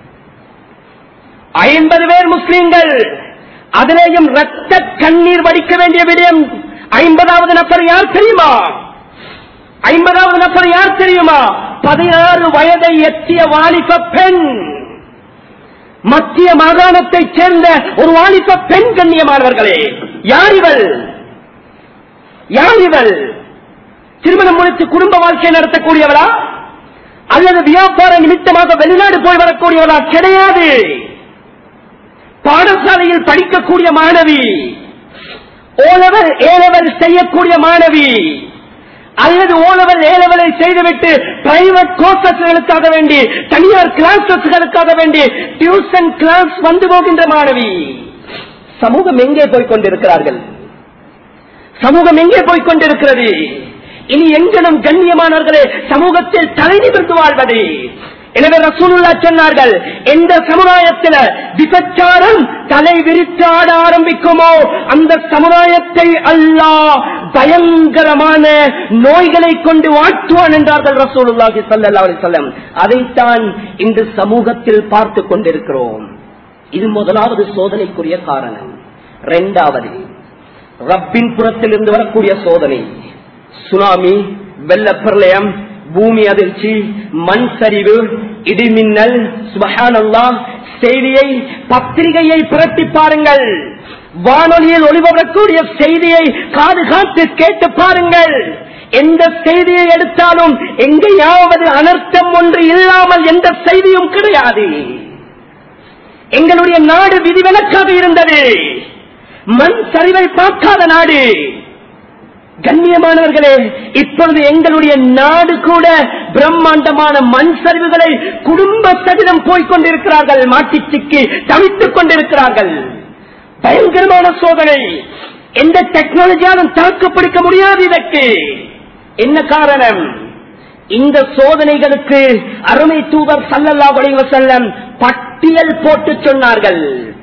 ஐம்பது பேர் முஸ்லிம்கள் அதிலேயும் ரத்த கண்ணீர் வடிக்க வேண்டிய விடயம் ஐம்பதாவது நபர் யார் தெரியுமா ஐம்பதாவது நபர் யார் தெரியுமா பதினாறு வயதை எத்திய வாலிப பெண் மத்திய மாகாணத்தைச் சேர்ந்த ஒரு வாலிப பெண் கண்ணியமானவர்களே யார் இவள் யார் இவள் திருமணம் முடித்து குடும்ப வாழ்க்கை நடத்தக்கூடியவளா அல்லது வியாபார நிமித்தமாக வெளிநாடு போய் வரக்கூடியவளா கிடையாது பாடசாலையில் படிக்கக்கூடிய மாணவி ஓலவர் ஏலவர் செய்யக்கூடிய மாணவி அல்லது ஓலவர் ஏலவரை செய்துவிட்டு பிரைவேட் கோர்சஸ்களுக்காக வேண்டி தனியார் கிளாஸஸ்களுக்காக வேண்டி டியூஷன் கிளாஸ் வந்து போகின்ற மாணவி சமூகம் எங்கே போய் கொண்டிருக்கிறார்கள் சமூகம் எங்கே போய் கொண்டிருக்கிறது இனி எங்கனும் கண்ணியமானவர்களே சமூகத்தில் தலை நிமிர்ந்து வாழ்வது எனவே ரசூலுல்லா சொன்னார்கள் எந்த சமுதாயத்தில் விபச்சாரம் தலை விரித்தாட ஆரம்பிக்குமோ அந்த சமுதாயத்தை அல்லாஹ் பயங்கரமான நோய்களை கொண்டு வாட்டுவான் என்றார்கள் ரசூலுல்லாஹி ஸல்லல்லாஹு அலைஹி வஸல்லம் அதைத்தான் இன்று சமூகத்தில் பார்த்து கொண்டிருக்கிறோம் இது முதலாவது சோதனைக்குரிய காரணம் இரண்டாவது ரப்பின் புறத்தில் இருந்து வரக்கூடிய சோதனை சுனாமி வெள்ளப்பிரளயம் பூமி அதிர்ச்சி மண் சரிவு இடிமின்னல் சுபஹானல்லா செய்தியை பத்திரிகையை புரட்டி பாருங்கள் வானொலியில் ஒளிபரக்கூடிய செய்தியை காதுகாத்து கேட்டு பாருங்கள் எந்த செய்தியை எடுத்தாலும் எங்கேயாவது அனர்த்தம் ஒன்று இல்லாமல் எந்த செய்தியும் கிடையாது எங்களுடைய நாடு விதிவிலக்காக இருந்தது மண் சரிவை பார்க்காத நாடு கண்ணியமானவர்களே இப்பொழுது எங்களுடைய நாடு கூட பிரம்மாண்டமான மண் சரிவுகளை குடும்ப சகிதம் போய்கொண்டிருக்கிறார்கள் மாட்டிச் சிக்கி தவித்துக் கொண்டிருக்கிறார்கள் பயங்கரமான சோதனை எந்த டெக்னாலஜியாலும் தாக்குப்பிடிக்க முடியாது இதற்கு என்ன காரணம் இந்த சோதனைகளுக்கு அருமை தூதர் சல்லல்லா வடிவ செல்லம் பட்டியல் போட்டு சொன்னார்கள்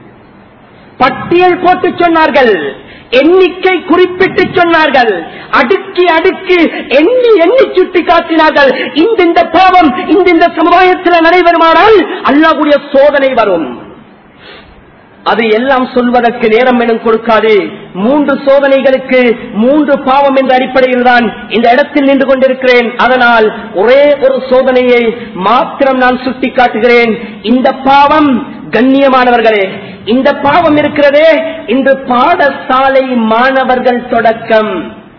பட்டியல் போட்டு சொன்னார்கள் எண்ணிக்கை குறிப்பிட்டு சொன்னார்கள் அடுக்கி அடுக்கி எண்ணி எண்ணி சுட்டி காட்டினார்கள் இந்த இந்த பாவம் இந்த இந்த சமுதாயத்தில் நடைபெறுமானால் அல்லாவுடைய சோதனை வரும் அது எல்லாம் சொல்வதற்கு நேரம் எனும் கொடுக்காது மூன்று சோதனைகளுக்கு மூன்று பாவம் என்ற அடிப்படையில் தான் இந்த இடத்தில் நின்று கொண்டிருக்கிறேன் அதனால் ஒரே ஒரு சோதனையை மாத்திரம் நான் சுட்டி காட்டுகிறேன் இந்த பாவம் கண்ணியமானவர்களே இந்த பாவம் இருக்கிறதே இன்று பாடசாலை மாணவர்கள் தொடக்கம்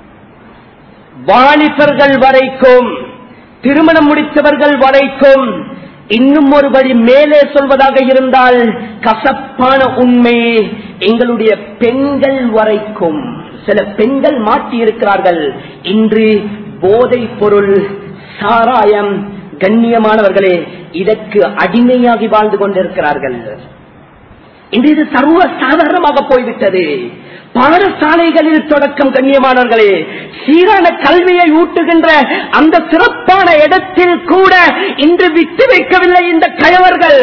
வாலிபர்கள் வரைக்கும் திருமணம் முடித்தவர்கள் வரைக்கும் இன்னும் ஒரு வழி மேலே சொல்வதாக இருந்தால் கசப்பான உண்மை எங்களுடைய பெண்கள் வரைக்கும் சில பெண்கள் மாற்றி இருக்கிறார்கள் இன்று போதை பொருள் சாராயம் கண்ணியமானவர்களே இதற்கு அடிமையாகி வாழ்ந்து கொண்டிருக்கிறார்கள் இன்று இது சர்வ சாதாரணமாக போய்விட்டது பாடசாலைகளில் தொடக்கம் கண்ணியமானவர்களே சீரான கல்வியை ஊட்டுகின்ற அந்த சிறப்பான இடத்தில் கூட இன்று விட்டு வைக்கவில்லை இந்த கயவர்கள்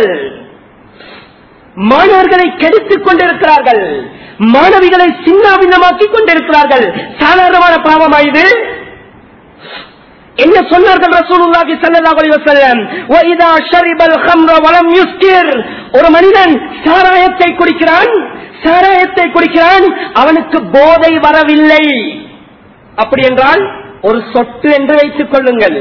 மாணவர்களை கெடுத்துக் கொண்டிருக்கிறார்கள் மாணவிகளை சின்னாபின்னமாக்கிக் கொண்டிருக்கிறார்கள் சாதாரணமான பாவமா இது என்ன சொன்னார்கள் ரசூலுல்லாஹி ஸல்லல்லாஹு அலைஹி வஸல்லம் வஇதா ஷரிபல் ஹம்ர வலம் யுஸ்கிர் ஒரு மனிதன் சாராயத்தை குடிக்கிறான் சாராயத்தை குடிக்கிறான் அவனுக்கு போதை வரவில்லை அப்படி என்றால் ஒரு சொட்டு என்று வைத்துக் கொள்ளுங்கள்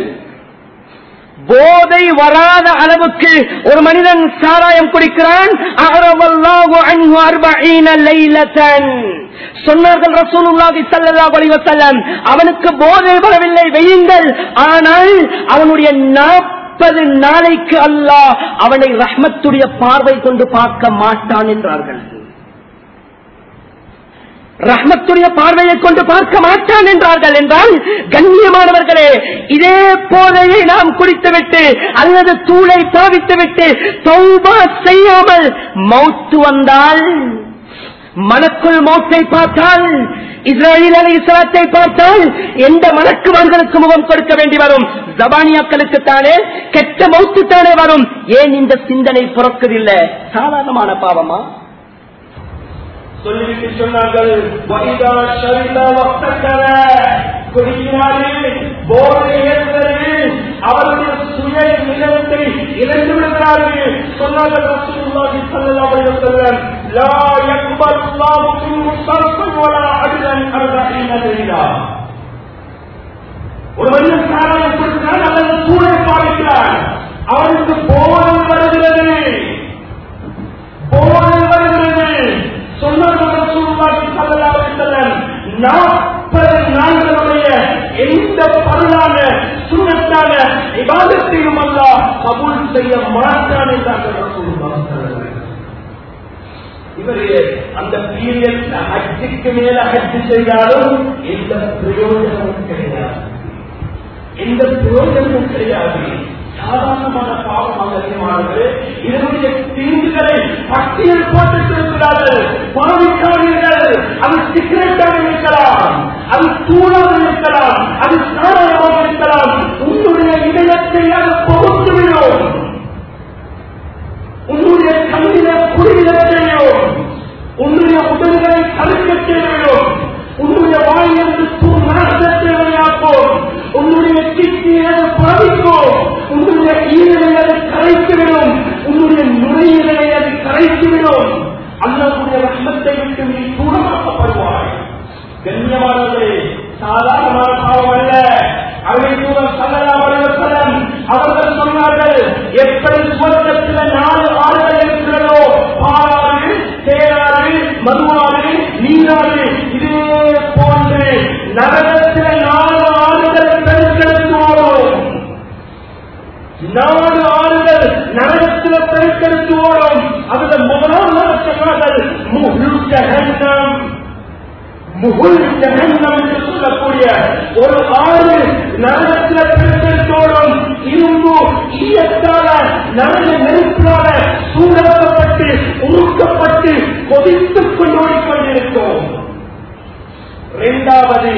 போதை வராத அளவுக்கு ஒரு மனிதன் சாராயம் குடிக்கிறான் அகரவல்லாஹு அன்ஹு அர்பஈன லைலத்தன் சொன்னார்கள் ரசூலுல்லாஹி ஸல்லல்லாஹு அலைஹி வஸல்லம் அவனுக்கு போதை வரவில்லை வெய்யுங்கள் ஆனால் அவனுடைய நாற்பது நாளைக்கு அல்லாஹ் அவனை ரஹ்மத்துடைய பார்வை கொண்டு பார்க்க மாட்டான் என்றார்கள் ரஹ்மத்துடைய பார்வையை கொண்டு பார்க்க மாட்டான் என்றார்கள் என்றால் கண்ணியமானவர்களே இதே போதையை நாம் குடித்துவிட்டு அல்லது தூளை பாவித்துவிட்டு தௌபா செய்யாமல் மௌத்து வந்தால் மனக்குள் மௌத்தை பார்த்தால் இஸ்ரேலில் அலி இஸ்லாத்தை பார்த்தால் எந்த மலக்குமார்களுக்கு முகம் கொடுக்க வேண்டி வரும் ஜபானியாக்களுக்கு தானே கெட்ட மௌத்து தானே வரும் ஏன் இந்த சிந்தனை பிறக்கதில்லை சாதாரணமான பாவமா சொல்லிவிட்டு சொன்னார்கள் "வைதா ஷரிப வக்தக்கர." குடிக்கிறாரு போதை ஏற்பது அவருடைய சுய நிலத்தை இழந்து விடுகிறார்கள் சொன்னார்கள் ரசூலுல்லாஹி ஸல்லல்லாஹு அலைஹி வஸல்லம் லா யக்பல் அல்லாஹு மின்ஹு ஸர்ஃபன் வலா அஜ்ரன் அர்பஈன லைலா ஒரு மனிதன் சாராயம் கொடுக்கிறான் அல்லது சூழலை பாதிக்கிறான் அவனுக்கு போதை வருகிறது போதை வருகிறது சொன்னார்கள் ரசூலுல்லாஹி ஸல்லல்லாஹு அலைஹி வஸல்லம் நாற்பது நாள்களுடைய எந்த பருளான சுண்ணத்தான இபாதத்தையும் அல்லாஹ் கபூல் செய்ய மாட்டான் என்றார்கள் ரசூலுல்லாஹி ஸல்லல்லாஹு அலைஹி வஸல்லம் இவரு அந்த பீரியட் ஹஜ்ஜுக்கு மேல ஹஜ்ஜு செய்தாலும் எந்த பிரயோஜனமும் கிடையாது எந்த பிரயோஜனமும் கிடையாது சாதாரணமான பாவம் அல்ல கண்ணியமானவர்களே இதனுடைய தீங்குகளை பட்டியல் போட்டிருக்கிறார்கள் பாவிக்காதீர்கள் அது சிகரெட்டாக இருக்கலாம் அது தூளாக இருக்கலாம் அது சாராயமாக இருக்கலாம் உன்னுடைய இதயத்தை அது பொறுத்துவிடும் உன்னுடைய கண்ணில குடியிலத்தையும் உன்னுடைய உடல்களை தடுக்க செய்யும் உன்னுடைய வாயிலிருந்து நாசத்தை விளையாக்கும் உன்னுடைய கிட்னியை பாதிக்கும் உன்னுடைய ஈரலை அது கரைத்துவிடும் உன்னுடைய நுரையீரலை அது கரைத்துவிடும் அல்லாவுடைய ரத்தத்தை விட்டு நீ தூரமாக்கப்படுவாய் கண்ணியமானவர்களே சாதாரணமான பாவம் அல்ல அவை தூரம் சல்லலாம் அவர்கள் சொன்னார்கள் எப்படி சுவர்க்கத்தில் நாலு ஆறுகள் இருக்கிறதோ பாலாறு தேராறு மதுவாறு நீராறு இதே போன்று நரகத்தில் நாலு ஆறுகள் பெருக்கெடுத்து ஓடும் நாலு ஆறுகள் நரகத்தில் பெருக்கெடுத்து ஓடும் அதுல முதலாவது சொன்னார்கள் முழு ஜகன்னம் முகுல் ஜகன்னம் என்று சொல்லக்கூடிய ஒரு ஆறு நரகத்தில் பெருக்கெடுத்தோடும் இரும்பு ஈயத்தால நரக நெருப்பால சூழப்பட்டு உருக்கப்பட்டு கொதித்துக் கொண்டோடிக் கொண்டிருக்கும் இரண்டாவது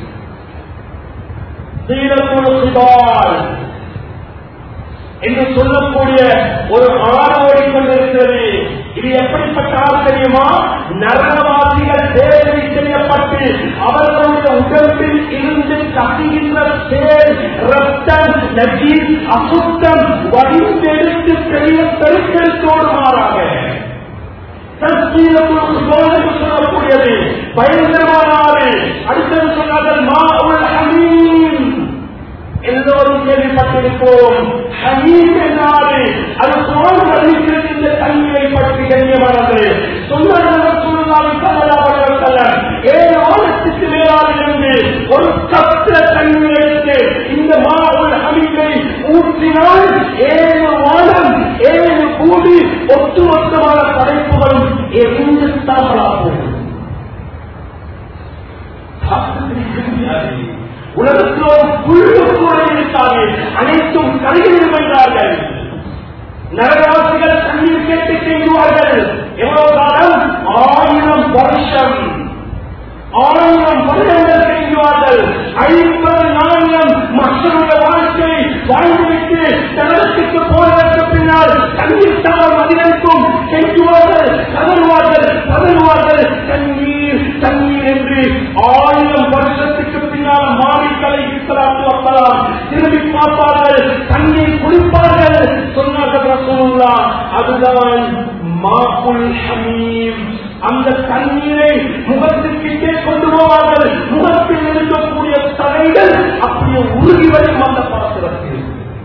சீரக்குழுவால் என்று சொல்லக்கூடிய ஒரு ஆறு ஓடிக்கொண்டிருக்கிறது இது எப்படிப்பட்ட ஆறு தெரியுமா நரகவாசிகள் வேதனை செய்யப்பட்டு அவர்களுடைய உடம்பில் இருந்து கசிகின்ற தேர் ரத்தம் நஜீர் அசுத்தம் வடிந்தெடுத்து பெரிய பெருக்கெடுத்தோடு மாறாக சொல்லக்கூடியது பயங்கரமான அடுத்தது சொன்னார்கள் மா உள் அமீன் எல்லோரும் கேள்விப்பட்டிருப்போம் ஹமீம் என்னாரு அது போல் அறிவிக்கின்ற தன்மையை பற்றி கண்ணியமானது சொன்னார்கள் ஏழு ஆழத்துக்கு மேலாக இருந்து ஒரு கத்திர தண்ணீர் எடுத்து இந்த மாவுள் அமீமை ஊற்றினால் ஏழு வானம் ஏழு கூடி ஒட்டுமொத்தமான படைப்புகளும் எரிந்து தாமலாகும் உலகத்தில் ஒரு புல்லு கூட இருக்காது அனைத்தும் கரையில் வென்றார்கள் நரகவாசிகள் தண்ணீர் கேட்டு செய்வார்கள் எவ்வளவு காலம் ஆயிரம் வருஷம் ஆயிரம் வருடங்கள் செய்வார்கள் ஐம்பது நாயிரம் மக்களுடைய வாழ்க்கை வாழ்ந்துவிட்டு நரகத்துக்கு போனதற்கு பின்னால் தண்ணீர் தாளம் அதிகரிக்கும் செய்வார்கள் கதறுவார்கள் கதறுவார்கள் தண்ணீர் தண்ணீர் என்று ஆயிரம் வருஷத்துக்கு பின்னால் மாறிக்களை இஸ்லாத்து வைக்கலாம் திரும்பி பார்ப்பார்கள் தண்ணீர் குடிப்பார்கள் சொன்னார்கள் ரசூலுல்லா அதுதான் மாப்புல் ஹமீம் அந்த தண்ணீரை முகத்துக்கிட்டே கொண்டு போவார்கள் முகத்தில் இருக்கக்கூடிய தலைகள் அப்படியே உருகி வரும் அந்த பாத்திரத்தில்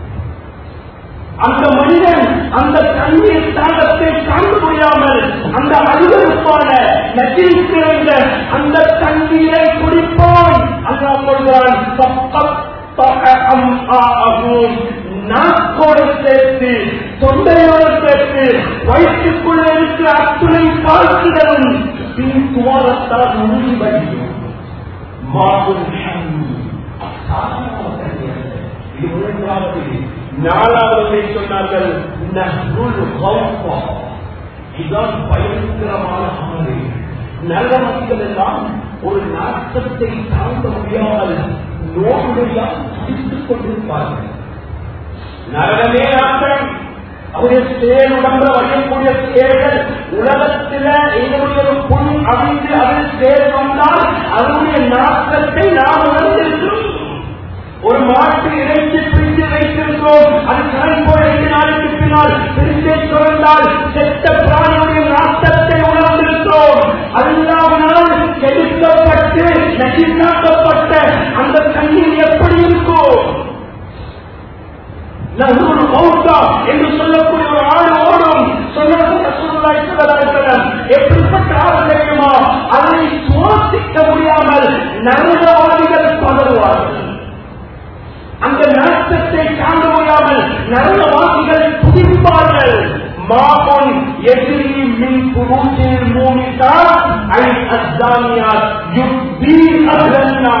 அந்த மனிதன் அந்த தண்ணீர் தாகத்தை தாங்க முடியாமல் அந்த அருவருப்பான நெற்றிருந்த அந்த தண்ணீரை குடிப்பான் அல்லா சொல்கிறான் நாக்கோடு சேர்த்து தொண்டையோடு சேர்த்து வயிற்றுக்குள்ள இருக்கிற அத்துணை பார்க்கிறதும் பின் துவாரத்தால் உறுதி வடியும் மாபுல் இது மூன்றாவது நாலாவது சொன்னார்கள் இதுதான் பயங்கரமான அமது நல்ல மக்கள் எல்லாம் ஒரு நாட்டத்தை தாங்க முடியாமல் நோயுடையால் துடித்துக் கொண்டிருப்பார்கள் நரகமே நாட்டம் அவருடைய சேர் உடம்புல வரையக்கூடிய சேர்கள் உலகத்தில எங்களுடைய ஒரு புண் அவிழ்ந்து அதில் சேர் வந்தால் அதனுடைய நாட்டத்தை நாம் உணர்ந்திருக்கிறோம் ஒரு மாட்டு இறைச்சி பிரித்து வைத்திருக்கிறோம் அது கடன் போய் ரெண்டு நாளுக்கு பின்னால் பிரித்தே சுரந்தால் செத்த பிராணியுடைய நாட்டத்தை உணர்ந்திருக்கிறோம் அல்லாவினால் கெடுக்கப்பட்டு நசித்தாக்கப்பட்ட அந்த தண்ணீர் எப்படி இருக்கும் நகூர் மௌத்தா என்று சொல்லக்கூடிய ஒரு ஆள் ஓடும் எப்படிப்பட்ட ஆள் தெரியுமா அதை சுவாசிக்க முடியாமல் நரகவாதிகள் பதறுவார்கள் அந்த நாட்டத்தை காண முடியாமல் நரகவாதிகள் புதிப்பார்கள் மாபன் எதிரி மின் புரூசில் மூமிதா ஐ அஸ்தானியார் யுக்தி அகன்னா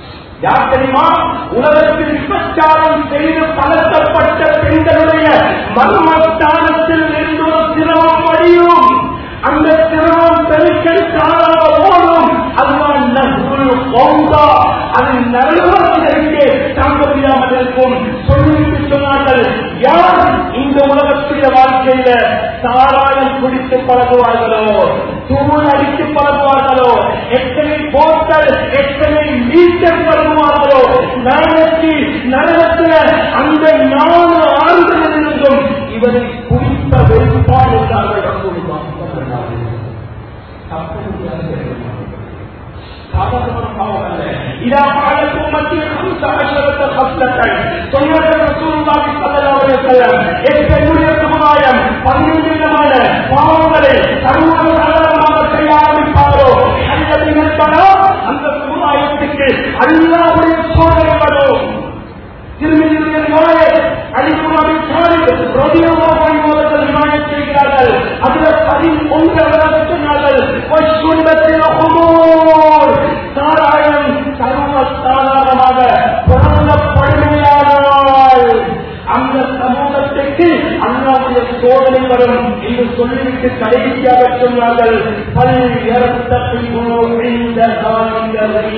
யார் தெரியுமா உலகத்தில் விபச்சாரம் செய்து பலத்தப்பட்ட பெண்களுடைய மர்மஸ்தானத்தில் இருந்து ஒரு திரவம் வடியும் அந்த திரவம் பெருக்கெடுத்தால ஓடும் அதுதான் நகுல் பௌதா அது நரகத்திற்கு தாங்க முடியாமல் இருக்கும் சொல்லிவிட்டு சொன்னார்கள் யார் இந்த உலகத்துடைய வாழ்க்கையில சாராயம் குடித்து பழகுவார்களோ தூள் அடித்து பழகுவார்களோ எத்தனை போட்டல் எத்தனை லீட்டர் பழகுவார்களோ நரகத்தி நரகத்துல அந்த நாலு ஆறுகளில் இருந்தும் இவரை குறித்த வெறுப்பாடு என்றார்கள் ரசூலுல்லாஹ் ஸல்லல்லாஹு அலைஹி வஸல்லம். தப்பு முடியாது. சாதாரணமான பாவம் அல்ல. இதா பாலத் உம்மத்தி خمس عشرة خصلة. சொன்னார்கள் ரசூலுல்லாஹி ஸல்லல்லாஹு அலைஹி வஸல்லம், என் என்னுடைய சமுதாயம் பன்னிரண்டு விதமான பாவங்களை சர்வ சாதாரணமாக செய்ய ஆரம்பிப்பாரோ அல்லது அந்த சமுதாயத்துக்கு அல்லாவுடைய சோதனை வரும் திருமதியுடைய நோயை அடிக்குமாரி அவர்கள் நியாயம் செய்கிறார்கள் அதுல பதினொன்று சொன்னார்கள் "வசுன்னத்தில் உமூர்." சாராயம் சர்வ சாதாரணமாக புறந்தப்படுமையானால் அந்த சமூகத்துக்கு அல்லாவுடைய சோதனை வரும் என்று சொல்லிவிட்டு கடைசியாக சொன்னார்கள் பல் இறத்தப்பின் இந்த காலங்களை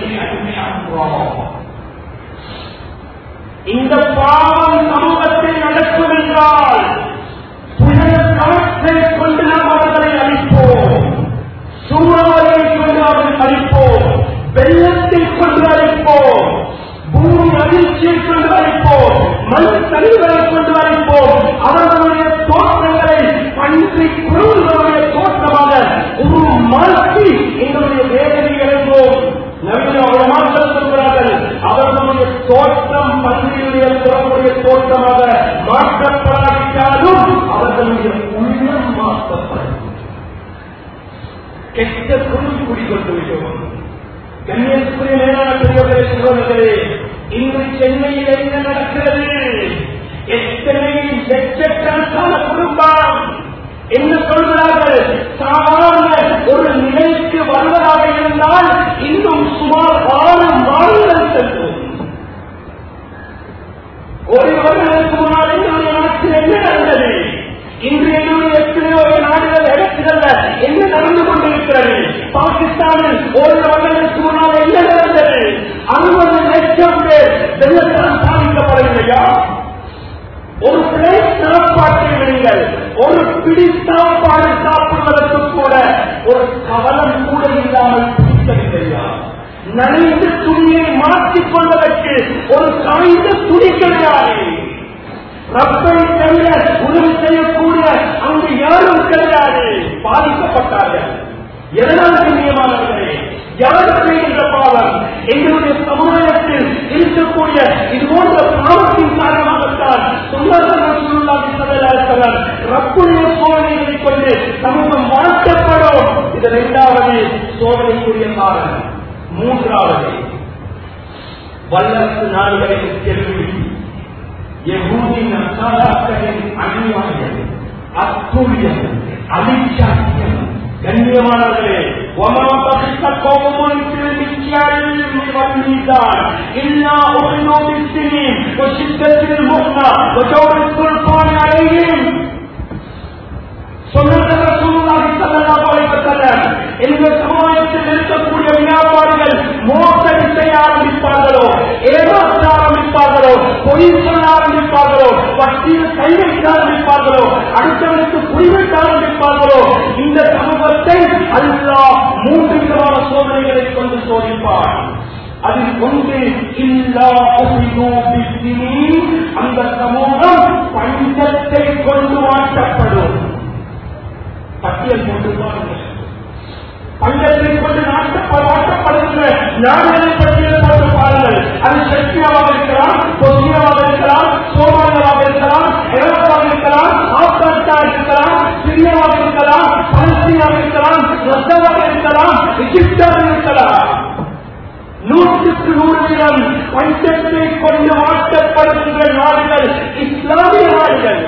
இந்த பாவம் சமூகத்தில் நடக்கும் என்றால் புயல் காற்றை கொண்டு நாம் அவர்களை அழிப்போம் சூறாவளியை கொண்டு அவர்கள் அழிப்போம் வெள்ளத்தை கொண்டு அழிப்போம் பூமி அதிர்ச்சியை கொண்டு அழிப்போம் மண் சரிவுகளை கொண்டு அழிப்போம் அவர்களுடைய தோற்றங்களை பன்றி குழுவுடைய தோற்றமாக ஒரு மாற்றி எங்களுடைய வேதனை இறந்தோம் நவீன அவர்கள் சொல்கிறார்கள் அவர்களுடைய தோற்றம் பன்றியுடைய புறமுடைய தோற்றமாக மாற்றப்படாவிட்டாலும் அவர்களுடைய உள்ளம் மாற்றப்படும் கெட்ட குறும்பு குடிக்கொண்டு விட்டோம் கன்னியாகுமரி மேலான பெரியவர்களே சொல்வர்களே இன்று சென்னையில் என்ன நடக்கிறது எத்தனை லட்சக்கணக்கான குடும்பம் என்ன சொல்கிறார்கள் சாதாரண ஒரு நிலைக்கு வருவதாக இருந்தால் இன்னும் சுமார் ஆறு மாதங்கள் செல்லும் ஒரு வருடங்களுக்கு முன்னால் எங்களுடைய நாட்டில் என்ன நடந்தது இன்று எங்களுடைய எத்தனையோ நாடுகள் இடத்துல என்ன நடந்து கொண்டிருக்கிறது பாகிஸ்தானில் ஒரு வருடங்களுக்கு முன்னால் என்ன நடந்தது அறுபது லட்சம் பேர் வெள்ளத்தால் பாதிக்கப்படவில்லையா ஒரு பிளேட் சாப்பாட்டை விடுங்கள் ஒரு பிடி சாப்பாடு சாப்பிடுவதற்கு கூட ஒரு கவலம் கூட இல்லாமல் பிடிக்கவில்லையா நனைந்த துணியை மாற்றிக் கொள்வதற்கு ஒரு காய்ந்த துணி கிடையாது ரப்பை தவிர உதவி செய்யக்கூடிய அங்கு யாரும் கிடையாது பாதிக்கப்பட்டார்கள் எதனால் கண்ணியமானவர்களே யார் செய்கின்ற பாவம் எங்களுடைய சமுதாயத்தில் இருக்கக்கூடிய இது போன்ற பாவத்தின் காரணமாகத்தான் சொன்னார்கள் ரப்புடைய சோதனைகளை கொண்டு சமூகம் வாழ்க்கப்படும் இது இரண்டாவது சோதனைக்குரிய காரணம் மூன்றாவது வல்லரசு நாடுகளின் கேள்வி யகூதி நசாராக்களின் அநியாயம் அத்துழியம் அலிச்சாத்தியம் கண்ணியமானவர்களே وما بخس قوم في المكيال والميزان إلا أخذوا بالسنين وشدة المؤنة وجور السلطان عليهم சொன்னார்கள் ரசூலுல்லாஹி ஸல்லல்லாஹு அலைஹி வஸல்லம் இந்த சமுதாயத்தில் இருக்கக்கூடிய வியாபாரிகள் மோசடி செய்ய ஆரம்பிப்பார்களோ ஏமாற்ற ஆரம்பிப்பார்களோ பொய் சொல்ல ஆரம்பிப்பார்களோ வட்டியில் கை வைக்க ஆரம்பிப்பார்களோ அடுத்தவனுக்கு பொய் வைக்க ஆரம்பிப்பார்களோ இந்த சமூகத்தை அல்லாஹ் மூன்று விதமான சோதனைகளை கொண்டு சோதிப்பார் அதில் ஒன்று இல்லா அஹிது பிஸ்ஸினீன். அந்த சமூகம் பஞ்சத்தை கொண்டு மாற்றப்படும் பட்டியல் போட்டு பாருங்கள் பஞ்சத்தை கொண்டு நாட்டப்ப- நாட்டப்படுகின்ற நாடுகளை பட்டியல் போட்டு பாருங்கள் அது சக்தியாவாக இருக்கலாம் பொசியாவாக இருக்கலாம் சோமாலியாவாக இருக்கலாம் ஐரோப்பாவாக இருக்கலாம் ஆப்கானிஸ்தான் இருக்கலாம் சிரியாவாக இருக்கலாம் பலஸ்தீனாக இருக்கலாம் ரஷ்யாவாக இருக்கலாம் எகிப்தாக இருக்கலாம் நூற்றுக்கு நூறு வீதம் பஞ்சத்தை கொண்டு மாற்றப்படுகின்ற நாடுகள் இஸ்லாமிய நாடுகள்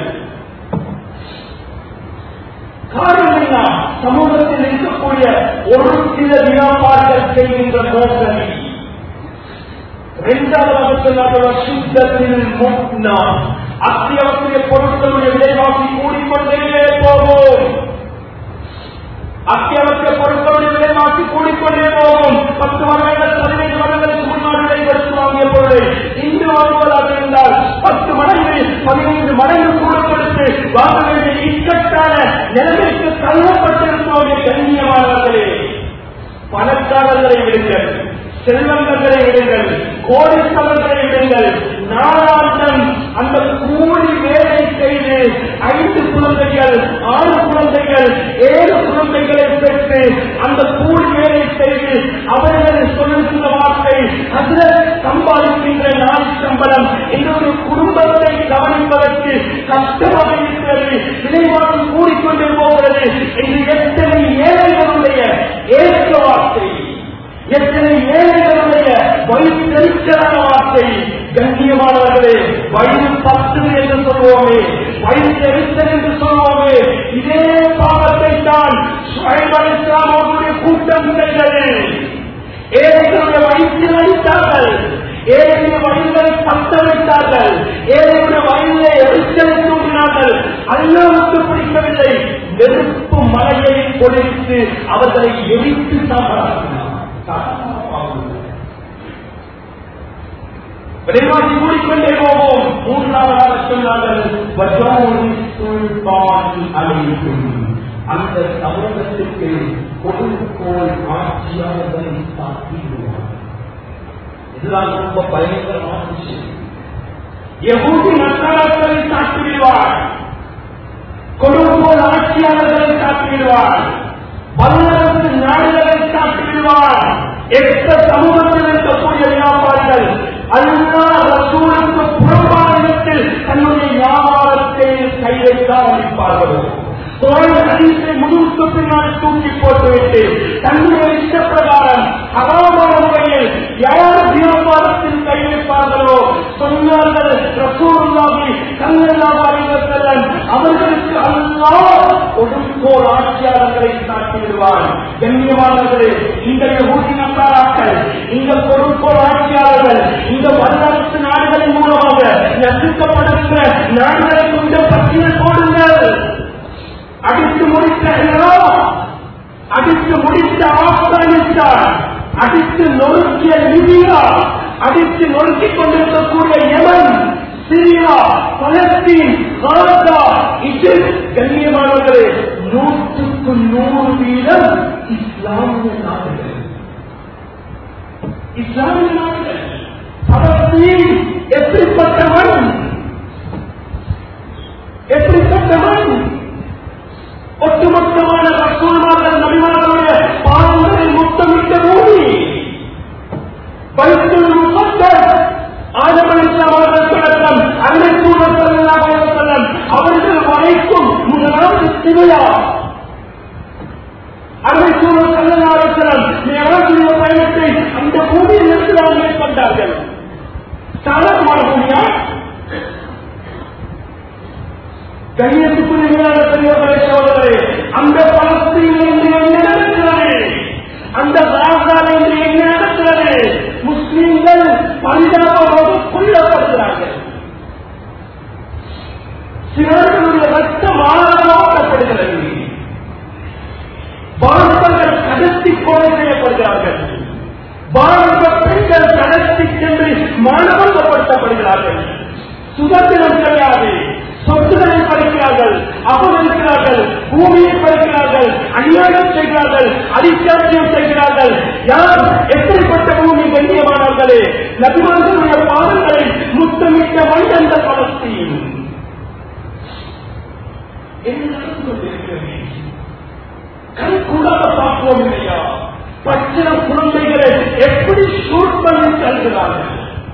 காரணம் என்ன சமூகத்தில் இருக்கக்கூடிய ஒரு சில வியாபாரிகள் செய்கின்ற மோசடி இரண்டாவது சொன்னார்கள் சுத்தத்தில் முக்னா அத்தியாவசிய பொருட்களுடைய விலைவாசி கூடிக்கொண்டே போகும் அத்தியாவசிய பொருட்களுடைய விலைவாசி கூடிக்கொண்டே போகும் பத்து வருடங்கள் பதினைந்து வருடங்களுக்கு முன்னால் விலைப்படுத்தி வாங்கிய பொருளை இன்று வாங்குவதாக இருந்தால் பத்து மடங்கு பதினைந்து மடங்கு கூட கொடுத்து வாங்க வேண்டிய இக்கட்டான நிலைமைக்கு தள்ளப்பட்டிருப்போம் கண்ணியமானவர்களே பணக்காரர்களை விடுங்கள் செல்வந்தர்களை விடுங்கள் கோடீஸ்வரர்களை விடுங்கள் நாளாந்தம் அந்த கூலி வேலை செய்து ஐந்து குழந்தைகள் ஆறு குழந்தைகள் ஏழு குழந்தைகளை பெற்று அந்த கூலி வேலை செய்து அவர்கள் சொல்லுகின்ற வார்த்தை அதில் சம்பாதிக்கின்ற நாள் சம்பளம் என்னுடைய குடும்பத்தை கவனிப்பதற்கு கஷ்டமாக இருக்கிறது விலைவாசி கூடிக்கொண்டே போகிறது இது எத்தனை ஏழைகளுடைய ஏற்ற வார்த்தை எத்தனை ஏழைகளுடைய வயிற்றெரிச்சலான வார்த்தை கண்ணியமானவர்களே வயிறு பத்து என்று சொல்வோமே வயிற்றெரிச்சல் என்று சொல்வோமே இதே பாவத்தை தான் சுயமலிஸ்லாமுடைய கூட்டம் செய்தது ஏழைகளுடைய வயிற்றில் அடித்தார்கள் ஏழைய வயல்களை பத்த வைத்தார்கள் ஏழையுடைய வயலை எரிச்சலை தூண்டினார்கள் அல்லாவுக்கு பிடிக்கவில்லை நெருப்பு மலையை பொழித்து அவர்களை எரித்து சாப்பிடார்கள் விலைவாசி கூடிக்கொண்டே போவோம் மூன்றாவதாக சொன்னார்கள் வஜோனி சுல்தான் அழைக்கும் அந்த சமூகத்துக்கு கொடுக்கோள் ஆட்சியாளர்களை தாக்கிடுவார் இதுதான் ரொம்ப பயங்கரமான விஷயம் யகூதி நக்காரர்களை தாக்கிவிடுவார் கொடுக்கோள் ஆட்சியாளர்களை தாக்கிவிடுவார் வல்லரசு நாடுகளை தாக்கிவிடுவார் எந்த சமூகத்தில் இருக்கக்கூடிய வியாபாரிகள் அல்லா ரசூலுக்கு புறம்பான இடத்தில் தன்னுடைய வியாபாரத்தை கை வைத்தால் அளிப்பார்கள் முழுக்க பின்னால் தூக்கி போட்டுவிட்டு தன்னுடைய இஷ்ட பிரகாரம் அகாமான முறையில் யார் வியாபாரத்தில் கை வைப்பார்களோ சொன்னார்கள் ரசூலுல்லாஹி ஸல்லல்லாஹு அலைஹி வஸல்லம் அவர்களுக்கு அல்லாஹ் கொடுங்கோல் ஆட்சியாளர்களை காட்டி விடுவான் கண்ணியமானவர்களே இன்றைய ஊட்டி நம்பாராக்கள் இந்த கொடுங்கோல் ஆட்சியாளர்கள் இந்த வல்லரசு நாடுகளின் மூலமாக நசுக்கப்படுகிற நாடுகளை கொண்ட பட்டியல் போடுங்கள் அடித்து முடித்த ஈராக், அடித்து முடித்த ஆப்கானிஸ்தான் அடித்து நொறுக்கிய லிபியா அடித்து நொறுக்கிக் கொண்டிருக்கக்கூடிய Yemen Syria Palestine Gaza Egypt கண்ணியமானவர்களே நூற்றுக்கு நூறு வீதம் இஸ்லாமிய நாடுகள் இஸ்லாமிய நாடுகள் பலஸ்தீன் எப்படிப்பட்டவன் எப்படிப்பட்டவன் ஒட்டுமொத்தமான ரசூல்மார்கள் நபிமார்களுடைய பாவங்களை முத்தமிட்ட பூமி பைத்துல் முகத்தர் ஆதம் அலிஸ்லாம் அவர்கள் தொடக்கம் அன்னை சூழல் செல்லம் அவர்கள் வரைக்கும் முதலாவது சிவையா அன்னை சூழல் செல்லம் மேலாசிரிய பயணத்தை அந்த பூமியில் இருந்து நாம் மேற்கொண்டார்கள் சாதாரணமான பூமியா கண்ணியத்துக்குரிய பெரியவர்களே சோதரே அந்த பலஸ்தீனில் இன்று என்ன நடக்கிறது அந்த ராசால இன்று என்ன நடக்கிறது முஸ்லிம்கள் பரிதாபமாக கொல்லப்படுகிறார்கள் சிலர்களுடைய ரத்தம் ஆழமாக்கப்படுகிறது பாரதங்கள் கடத்தி கொலை செய்யப்படுகிறார்கள் பாரத பெண்கள் கடத்தி சென்று மாணவர்களப்படுத்தப்படுகிறார்கள் சுதந்திரம் கிடையாது சொத்துக்களை பறிக்கிறார்கள் அபகரிக்கிறார்கள் பூமியை பறிக்கிறார்கள் அநியாயம் செய்கிறார்கள் அதிசாட்சியம் செய்கிறார்கள் யார் எப்படிப்பட்ட பூமி கண்ணியமானவர்களே நபிமார்களுடைய பாதங்களை முத்தமிட்ட மனிதந்த பலஸ்தீன் என்ன நடந்து கொண்டிருக்கிறது கண் கூடாத பார்ப்போம் இல்லையா பச்சின குழந்தைகளை எப்படி ஷூட் பண்ணி தருகிறார்கள்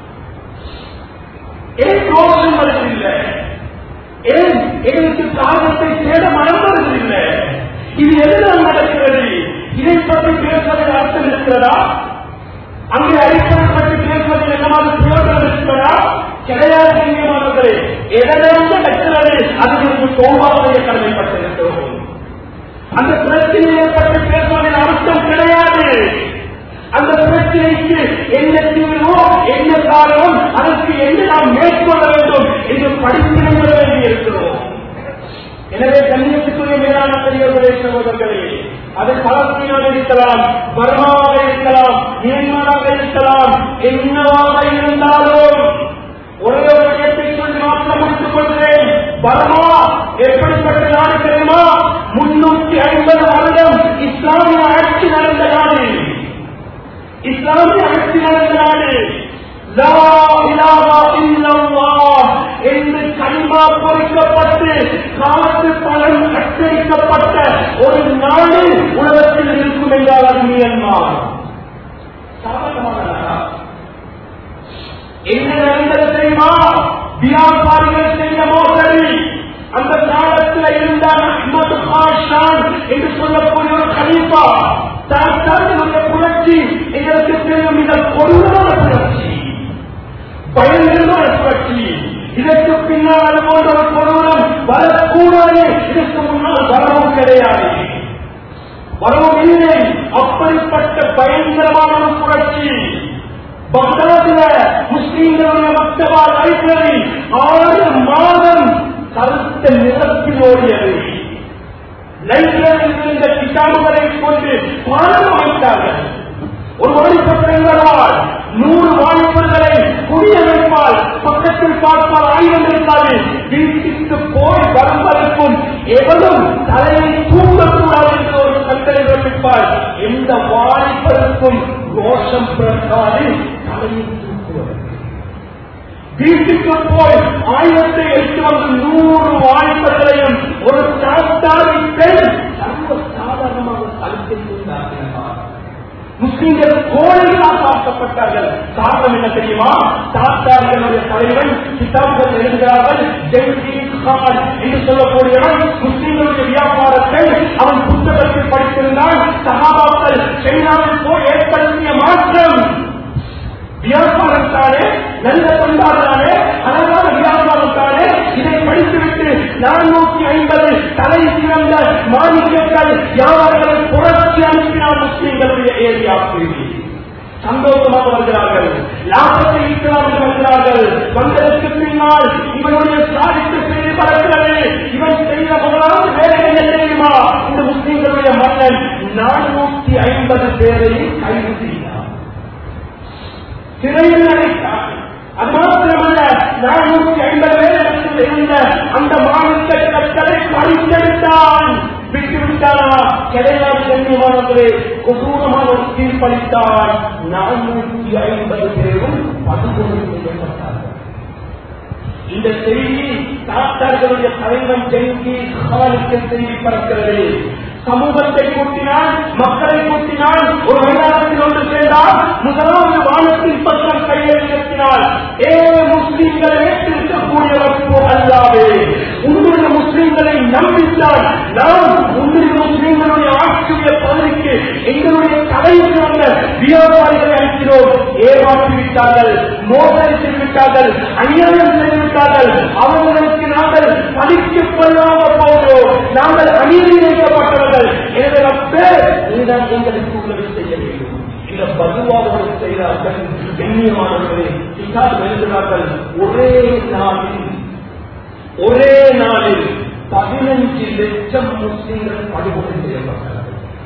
ஏன் ரோஷம் வருவதில்லை ஏன் எங்களுக்கு காரணத்தை தேட மனம் வருவதில்லை இது எதனால் நடக்கிறது இதை பற்றி பேசுவதில் அர்த்தம் இருக்கிறதா அங்கே அடிப்படை பற்றி பேசுவதில் என்னமான பிரயோஜனம் இருக்கிறதா கிடையாது கண்ணியமானவர்களே எதனால நடக்கிறது அதுக்கு சோபாவுடைய கடமைப்பட்டிருக்கிறோம் அந்த பிரச்சனையை பற்றி பேசுவதில் அர்த்தம் கிடையாது அந்த பிரச்சனைக்கு என்ன தீர்வோ என்ன காரணம் அதற்கு என்ன நாம் மேற்கொள்ள வேண்டும் என்று படிப்பினை வேண்டியிருக்கிறோம் எனவே கண்ணியத்துக்குரிய மேலான பெரியவர்களே சகோதரர்களே அது பலஸ்தீனாக இருக்கலாம் பர்மாவாக இருக்கலாம் மியான்மராக இருக்கலாம் என்னவாக இருந்தாலும் ஒரே ஒரு விடயத்தை சொல்லி மாற்றம் முடித்துக் கொள்கிறேன் பர்மா எப்படிப்பட்ட நாடு தெரியுமா முன்னூத்தி ஐம்பது வருடம் இஸ்லாமிய ஆட்சி நடந்த நாடு இஸ்லாமிய ஆட்சி நடந்த நாடு லா இலாஹா இல்லல்லாஹ் என்று கனிமா பொறிக்கப்பட்டு காலத்து பலன் அச்சரிக்கப்பட்ட ஒரு நாடு உலகத்தில் இருக்கும் என்றால் அது மியன்மார் சாதாரணமான நாடா? என்ன நடந்தது தெரியுமா வியாபாரிகள் செய்த மோசடி அந்த காலத்தில் இருந்தான் அஹ்மது ஹாஷான் என்று சொல்லக்கூடிய ஒரு கலீஃபா தாத்தாவுடைய புரட்சி எங்களுக்கு தெரியும் மிக கொடூரமான புரட்சி பயங்கரமான புரட்சி இதற்கு பின்னால் அது போன்ற ஒரு கொடூரம் வரக்கூடாது இதற்கு முன்னால் வரவும் கிடையாது வரவும் இல்லை அப்படிப்பட்ட பயங்கரமான ஒரு புரட்சி பக்தாதுல முஸ்லீம்களுடைய மக்தபா லைப்ரரி ஆறு மாதம் கருத்த நிறத்தில் ஓடியது லைப்ரரியில் இருந்த கிட்டாபுகளை கொண்டு பாடம் அமைத்தார்கள் ஒரு வழிபட்டிருந்தால் நூறு வாய்ப்புகளை குடிய வைப்பால் பக்கத்தில் பார்ப்பால் ஆயுதம் இருக்காது வீட்டுக்கு போய் வருவதற்கும் எவரும் தலையை தூங்கக்கூடாது என்று ஒரு கட்டளை பிறப்பிப்பால் எந்த வாய்ப்பதற்கும் ரோஷம் பிறக்காது தலையை தூக்குவது வீட்டுக்கு போய் ஆயிரத்தை எடுத்து வந்து நூறு வாய்ப்புகளையும் ஒரு சாத்தாரி பெண் சர்வ சாதாரணமாக கழுத்தில் கொண்டார்கள் முஸ்லிம்கள் கோழைகளாக ஆக்கப்பட்டார்கள் காரணம் என்ன தெரியுமா தாத்தார்களுடைய தலைவன் கிதாப்கள் எழுதுகிறார்கள் ஜெய்தீன் கான் என்று சொல்லக்கூடியவன் முஸ்லிம்களுடைய வியாபாரத்தை அவன் புத்தகத்தில் படித்திருந்தான் சகாபாக்கள் சைனாவில் போய் ஏற்படுத்திய மாற்றம் வியாபாரம் தானே நல்ல பண்பாடுதானே அழகான வியாபாரம் தானே இதை படித்துவிட்டு நானூத்தி ஐம்பது தலை சிறந்த மாணிக்கங்கள் வியாபாரங்களை புரட்சி அனுப்பினார் முஸ்லிம்களுடைய ஏரியாவுக்கு சந்தோஷமாக வருகிறார்கள் லாபத்தை ஈட்டலாம் வருகிறார்கள் வந்ததற்கு பின்னால் இவனுடைய சாதித்து செய்து பறக்கிறது இவன் செய்த முதலாவது வேலை என்ன தெரியுமா இந்த முஸ்லிம்களுடைய மன்னன் நானூத்தி ஐம்பது பேரையும் கைது செய்தார் சிறையில் அடைத்தார் அது மாத்திரமல்ல நானூற்றி ஐம்பது பேரிடத்தில் இருந்த அந்த மாநில கட்டளை பறித்தெடுத்தான் விட்டுவிட்டாரா கிடையாது கண்ணியமானவர்களே கொடூரமான ஒரு தீர்ப்பளித்தார் நானூற்றி ஐம்பது பேரும் படுகொலை செய்யப்பட்டார்கள் இந்த செய்தி டாக்டர்களுடைய தலைவன் ஜெங்கி காலுக்கு செய்தி பறக்கிறது சமூகத்தை கூட்டினால் மக்களை கூட்டினால் ஒரு மைதானத்தில் ஒன்று சேர்ந்தால் முதலாவது வானத்தின் பக்கம் கையை உயர்த்தினால் ஏ முஸ்லிம்கள் ஏற்றிருக்கக்கூடிய வகுப்பு அல்லாவே உன்னுடைய முஸ்லிம்களை நம்பித்தான் நாம் உன்னுடைய முஸ்லிம்களுடைய ஆட்சியுடைய பகுதிக்கு எங்களுடைய தலையில் வந்த வியாபாரிகளை அளிக்கிறோம் ஏமாற்றி விட்டார்கள் மோசடி செய்துவிட்டார்கள் அநியாயம் செய்துவிட்டார்கள் அவர்களுக்கு நாங்கள் படித்துக் கொள்ளாமல் போகிறோம் நாங்கள் அநீதி வைக்கப்பட்டவர்கள் எனவே அப்பே நீதான் எங்களுக்கு உதவி செய்ய வேண்டும் இந்த பதுவாக செய்கிறார்கள் கண்ணியமானவர்களே கிதாப் எழுதுகிறார்கள் ஒரே நாளில் ஒரே நாளில் பதினஞ்சு லட்சம் முஸ்லிம்கள் படுகொலை செய்யப்பட்டார்கள்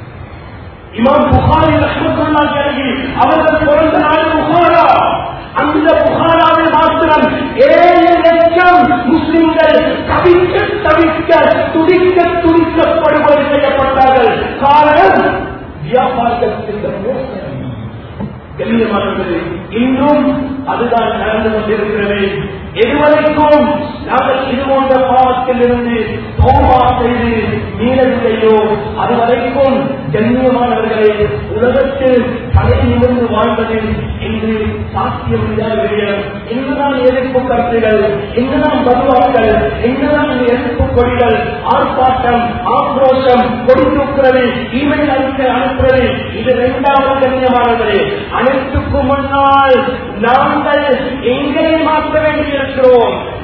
இமாம் புகாரி ரஹ்மத்துல்லாஹி அலைஹி அவர்கள் பிறந்த நாடு புகாரா அந்த புகாராவில் மாத்திரம் ஏழு லட்சம் முஸ்லிம்கள் தவிக்க தவிக்க துடிக்க துடிக்கப்படுவது செய்யப்பட்டார்கள் காரணம் வியாபாரத்தில் செய்த மோசடி கண்ணியமானவர்களே இன்னும் அதுதான் நடந்து கொண்டிருக்கிறது எதுவரைக்கும் நாங்கள் இது போன்ற பாவத்தில் இருந்து தோமா செய்து மீளவில்லையோ அதுவரைக்கும் கண்ணியமானவர்களை உலகத்தில் தலை நிமிர்ந்து வாழ்வது என்று சாத்தியமில்லாத விடயம் என்னதான் எதிர்ப்பு கருத்துகள் என்னதான் பருவாக்கள் என்னதான் இந்த எதிர்ப்பு கொடிகள் ஆர்ப்பாட்டம் ஆக்ரோஷம் கொடி தூக்குறது இமெயில் அனுப்ப அனுப்புறது இது இரண்டாவது கண்ணியமானது அனைத்துக்கும் முன்னால் நாங்கள் எங்களை மாற்ற வேண்டியிருக்கிறோம்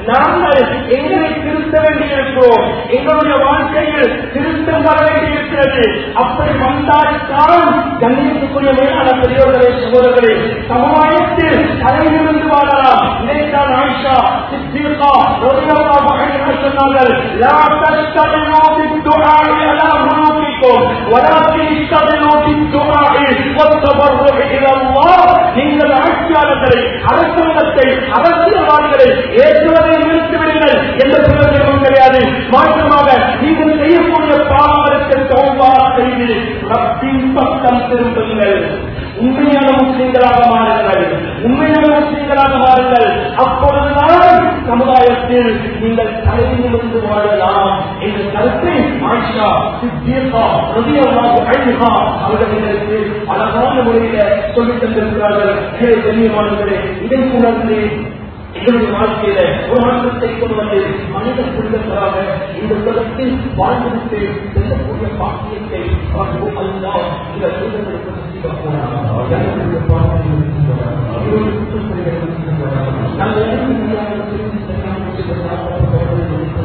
நாங்கள் எங்களை திருத்த வேண்டியிருக்கிறோம் எங்களுடைய வாழ்க்கையில் திருத்தம் வர வேண்டியிருக்கிறது அப்படி வந்தால்தான் கண்ணியத்துக்குரிய மேலான பெரியோர்களே சகோதரர்களே சமுதாயத்தில் தலையிலிருந்து வாழலாம் இதைத்தான் ஆயிஷா சித்திகா ரலியல்லாஹு அன்ஹா சொன்னார்கள் லா தஸ்தகிலு பித்துஆஇ அலா முலூகிக்கும் வலாக்கின் இஸ்தகிலு பித்துஆஇ வத்தபர்ரு இலா அல்லாஹ் நீங்கள் ஆட்சியாளர்களை அரசாங்கத்தை அரசியல்வாதிகளை ஏற்றுவதை நிறுத்திவிடுங்கள் எந்த பிரயோஜனமும் கிடையாது மாற்றமாக நீங்கள் செய்யக்கூடிய பாவங்களுக்கு தோம்பா செய்து ரப்பின் பக்கம் திரும்புங்கள் உண்மையான முஸ்லீம்களாக மாறுங்கள் உண்மையான முஸ்லீம்களாக மாறுங்கள் அப்பொழுதுதான் சமுதாயத்தில் நீங்கள் தலையிலிருந்து வாழலாம் என்ற கருத்தை ஆயிஷா சித்தீர்கா ரதியல்லாஹு அன்ஹா அவர்கள் எங்களுக்கு அழகான முறையில சொல்லித் தந்திருக்கிறார்கள் கீழே கண்ணியமானவர்களே இதை உணர்ந்து எங்களுடைய வாழ்க்கையில ஒரு மாற்றத்தை கொண்டு வந்து மனித புரிதற்காக இந்த உலகத்தில் வாழ்ந்துவிட்டு செல்லக்கூடிய பாக்கியத்தை அவர்கள் அல்லா இந்த புரிதங்களுக்கு நசீபாக போனார். எனக்குரிய பாக்கியம் நசீபாக. அவர்களுடைய குற்றக்குறைகளை நசீபாக. நாங்கள் எல்லாம் சரியாக தெரிந்து சரியாக முடித்து சாப்பிட்டு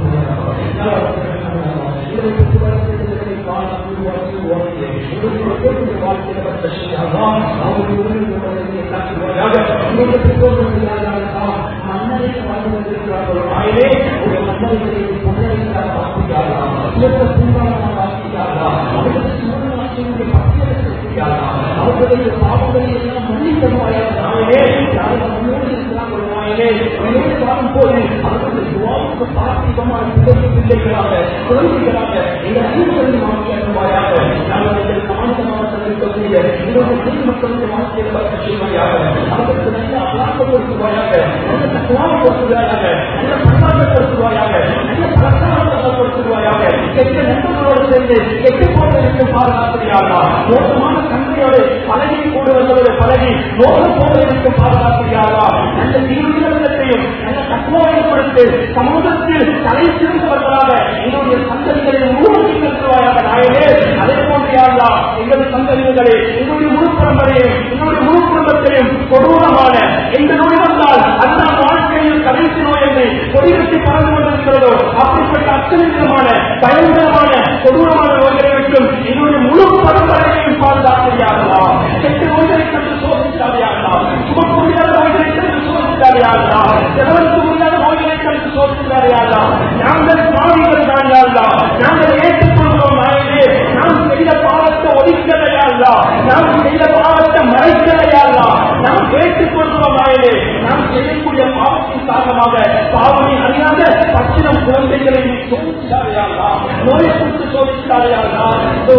இதை பற்றி வளர்த்தெடுத்ததை காண உருவாக்கி உருவாக்கிய உங்களுடைய வாழ்க்கையில் வந்த ஸ்ரீயாக அவருடைய உரிமை எல்லாம் உங்களுடைய பெற்றோர்கள் மன்னரை வாழ்ந்து வந்திருக்கிறார்கள் ஆயிலே ஒரு மன்னரை பொன்னரைக்காக வாசிக்கிறாரா சிறந்த பூங்காரமாக வாசிக்கிறாரா அவர்களுக்கு சூழ்நிலை பட்டியலை அவர்களுடைய பாவங்களை எல்லாம் மன்னித்தருவாயாக ஆயிலே யாரும் முன்னோடி இருக்கிறார்கள் ஆயிலே முன்னோடி வாழும் போது அவர்களுடைய துவாவுக்கு பார்த்திபமான பிள்ளைகள் பிள்ளைகளாக குழந்தைகளாக எங்கள் அனைவரையும் வாங்கியாக்குவாயாக நாங்கள் எங்கள் சாந்தமாக இருக்கக்கூடிய எங்களுடைய பெண் மக்களுடைய வாழ்க்கையில் பார்க்க செய்வாயாக அவர்களுக்கு நல்ல அலாக்க கொடுத்துவாயாக நல்ல தக்குவாக கொடுத்துவாயாக நல்ல பண்பாட்டை கொடுத்துவாயாக நல்ல பழக்கமாக கொடுத்துவாயாக கெட்ட நண்பர்களோடு சேர்ந்து கெட்டு போவதற்கு பாதுகாப்பியாளா மோசமான தந்தையோடு பழகி போடுவதோடு பழகி மோசம் போவதற்கு பாதுகாப்பியாளா நல்ல தீவிரத்தையும் நல்ல தக்குவாவை கொடுத்து சமூகத்தில் தலை சிறந்தவர்களாக எங்களுடைய சந்ததிகளை உருவாக்கி நிறுத்துவாயாக நாயகே அதே போன்று யாரா எங்கள் சந்ததிகளை எங்களுடைய முழு பரம்பரையும் எங்களுடைய முழு குடும்பத்தையும் கொடூரமான எந்த நோய் வந்தால் அந்த வாழ்க்கையில் கடைசி நோய் என்று கொடிகட்டி பறந்து கொண்டிருக்கிறதோ அப்படிப்பட்ட அத்தனை விதமான பயங்கரமான கொடூரமான நோய்களை விட்டும் எங்களுடைய முழு பரம்பரையையும் பாதுகாக்கிறார்களா கெட்ட நோய்களை கண்டு சோதித்தாரியார்களா சுமக்க முடியாத நோய்களை கண்டு சோதித்தாரியார்களா செலவழிக்க முடியாத நோய்களை கண்டு சோதித்தாரியார்களா நாங்கள் பாவிகள் தான் யாருலா நாங்கள் ஏற்றுக்கொள்கிறோம் நாயகே நாம் செய்த பாவத்தை ஒழிக்கலையாங்களா நாம் செய்த பாவத்தை மறைக்கலையாங்களா நாம் ஏற்றுக்கொள்கிறோம் நாயகே நாம் செய்யக்கூடிய பாவத்தின் காரணமாக பாவனை அறியாத பச்சினம் குழந்தைகளை சோதித்தாரையாங்களா நோயை குறித்து சோதித்தாரையாங்களா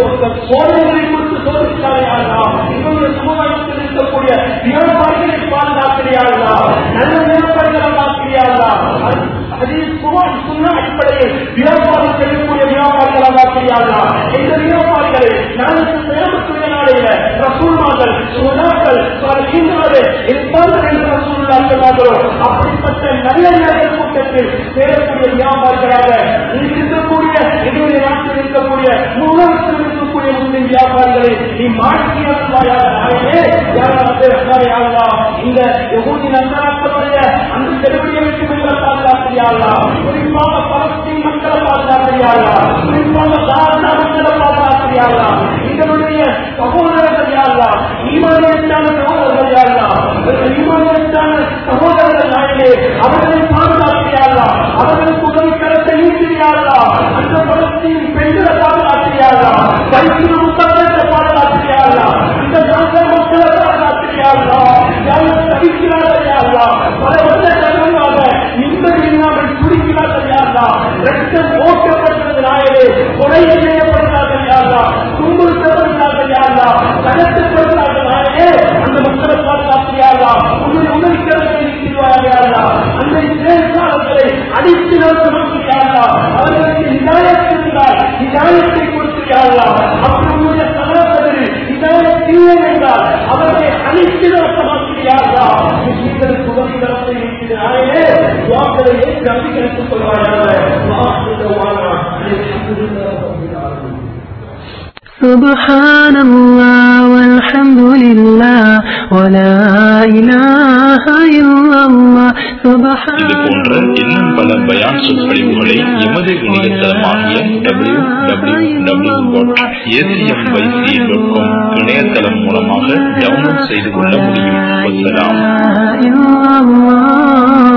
சோதனைகளை குறித்து சோதித்தாரையாங்களா எங்களுடைய சமுதாயத்தில் இருக்கக்கூடிய வியாபாரிகளை பாதுகாக்கிறியாங்களா நல்ல வியாபாரிகளை பார்க்கிறியாங்களா அதில் சுமார் சொன்ன அடிப்படையில் வியாபாரம் செய்யக்கூடிய வியாபாரிகளாக ஆக்கிறியார்களா இந்த வியாபாரிகளை நாளைக்கு சேமத்துடைய நாளையில ரசூல்மார்கள் சுனாக்கள் சொல்கின்றது இருப்பார்கள் என்று ரசூல்லா சொன்னார்களோ அப்படிப்பட்ட நல்ல நல்ல கூட்டத்தில் சேரக்கூடிய வியாபாரிகளாக இங்கு இருக்கக்கூடிய எங்களுடைய நாட்டில் இருக்கக்கூடிய முன்னோர்கள் இருக்கக்கூடிய முஸ்லிம் வியாபாரிகளை நீ மாற்றியார்களா நாளையே யாராவது யாரா இந்த யகூதி நந்தனாக்களுடைய அந்த செலவுடைய வெற்றி பாதுகாக்கிறார்களா குறிப்பாக பலஸ்தீன் மக்களை பாதுகாக்கிறார்களா குறிப்பாக காரண மக்களை பாதுகாக்கிறார்களா இதனுடைய சகோதரர்கள் யாரா ஈமானியத்தான சகோதரர்கள் யாரா ஈமானியத்தான சகோதரர்கள் நாயிலே அவர்களை பாதுகாக்கிறார்களா அவர்களுக்கு உதவி கருத்தை நீக்கிறார்களா அந்த பலஸ்தீன் பெண்களை பாதுகாக்கிறார்களா கைத்தில் முத்தத்தை பாதுகாக்கிறார்களா இந்த நாட்டு மக்களை பாதுகாக்கிறார்களா யாரும் தவிக்கிறார்கள் யாரா பல வருட காலமாக நிம்மதி இல்லாமல் துடிக்கிறார்கள் யாரா ரத்தம் ஓட்டப்பட்டது நாயரே கொலை செய்யப்படுகிறார்கள் யாரா துன்புறுத்தப்படுகிறார்கள் யாரா தகர்த்தப்படுகிறார்கள் நாயரே அந்த மக்களை பாதுகாக்கிறார்களா உன்னை உணர்கிறது யாரா அந்த இஸ்ரேல்காரர்களை அடித்து நோக்கிறார்களா அவர்களுக்கு நிதாயத்திருந்தால் நிதாயத்தை கொடுக்கிறார்களா அப்படி உன்னுடைய சகோதரர் நிதாயத் இல்லை என்றால் அவர்களை அழித்து நோக்கமாக்கிறார்களா முஸ்லிம்களுக்கு உதவி கலத்தை இருக்கிறாயே வாக்களை ஏற்று அங்கீகரித்துக் கொள்வார்கள் سبحان الله والحمد لله ولا إله إلا الله سبحان இது போன்ற இன்னும் பல பயான் சொற்பொழிவுகளை எமது இணையதளமாகிய W W W dot A C M Y C dot com இணையதளம் மூலமாக டவுன்லோட் செய்து கொள்ள முடியும் வசலாம் إلا الله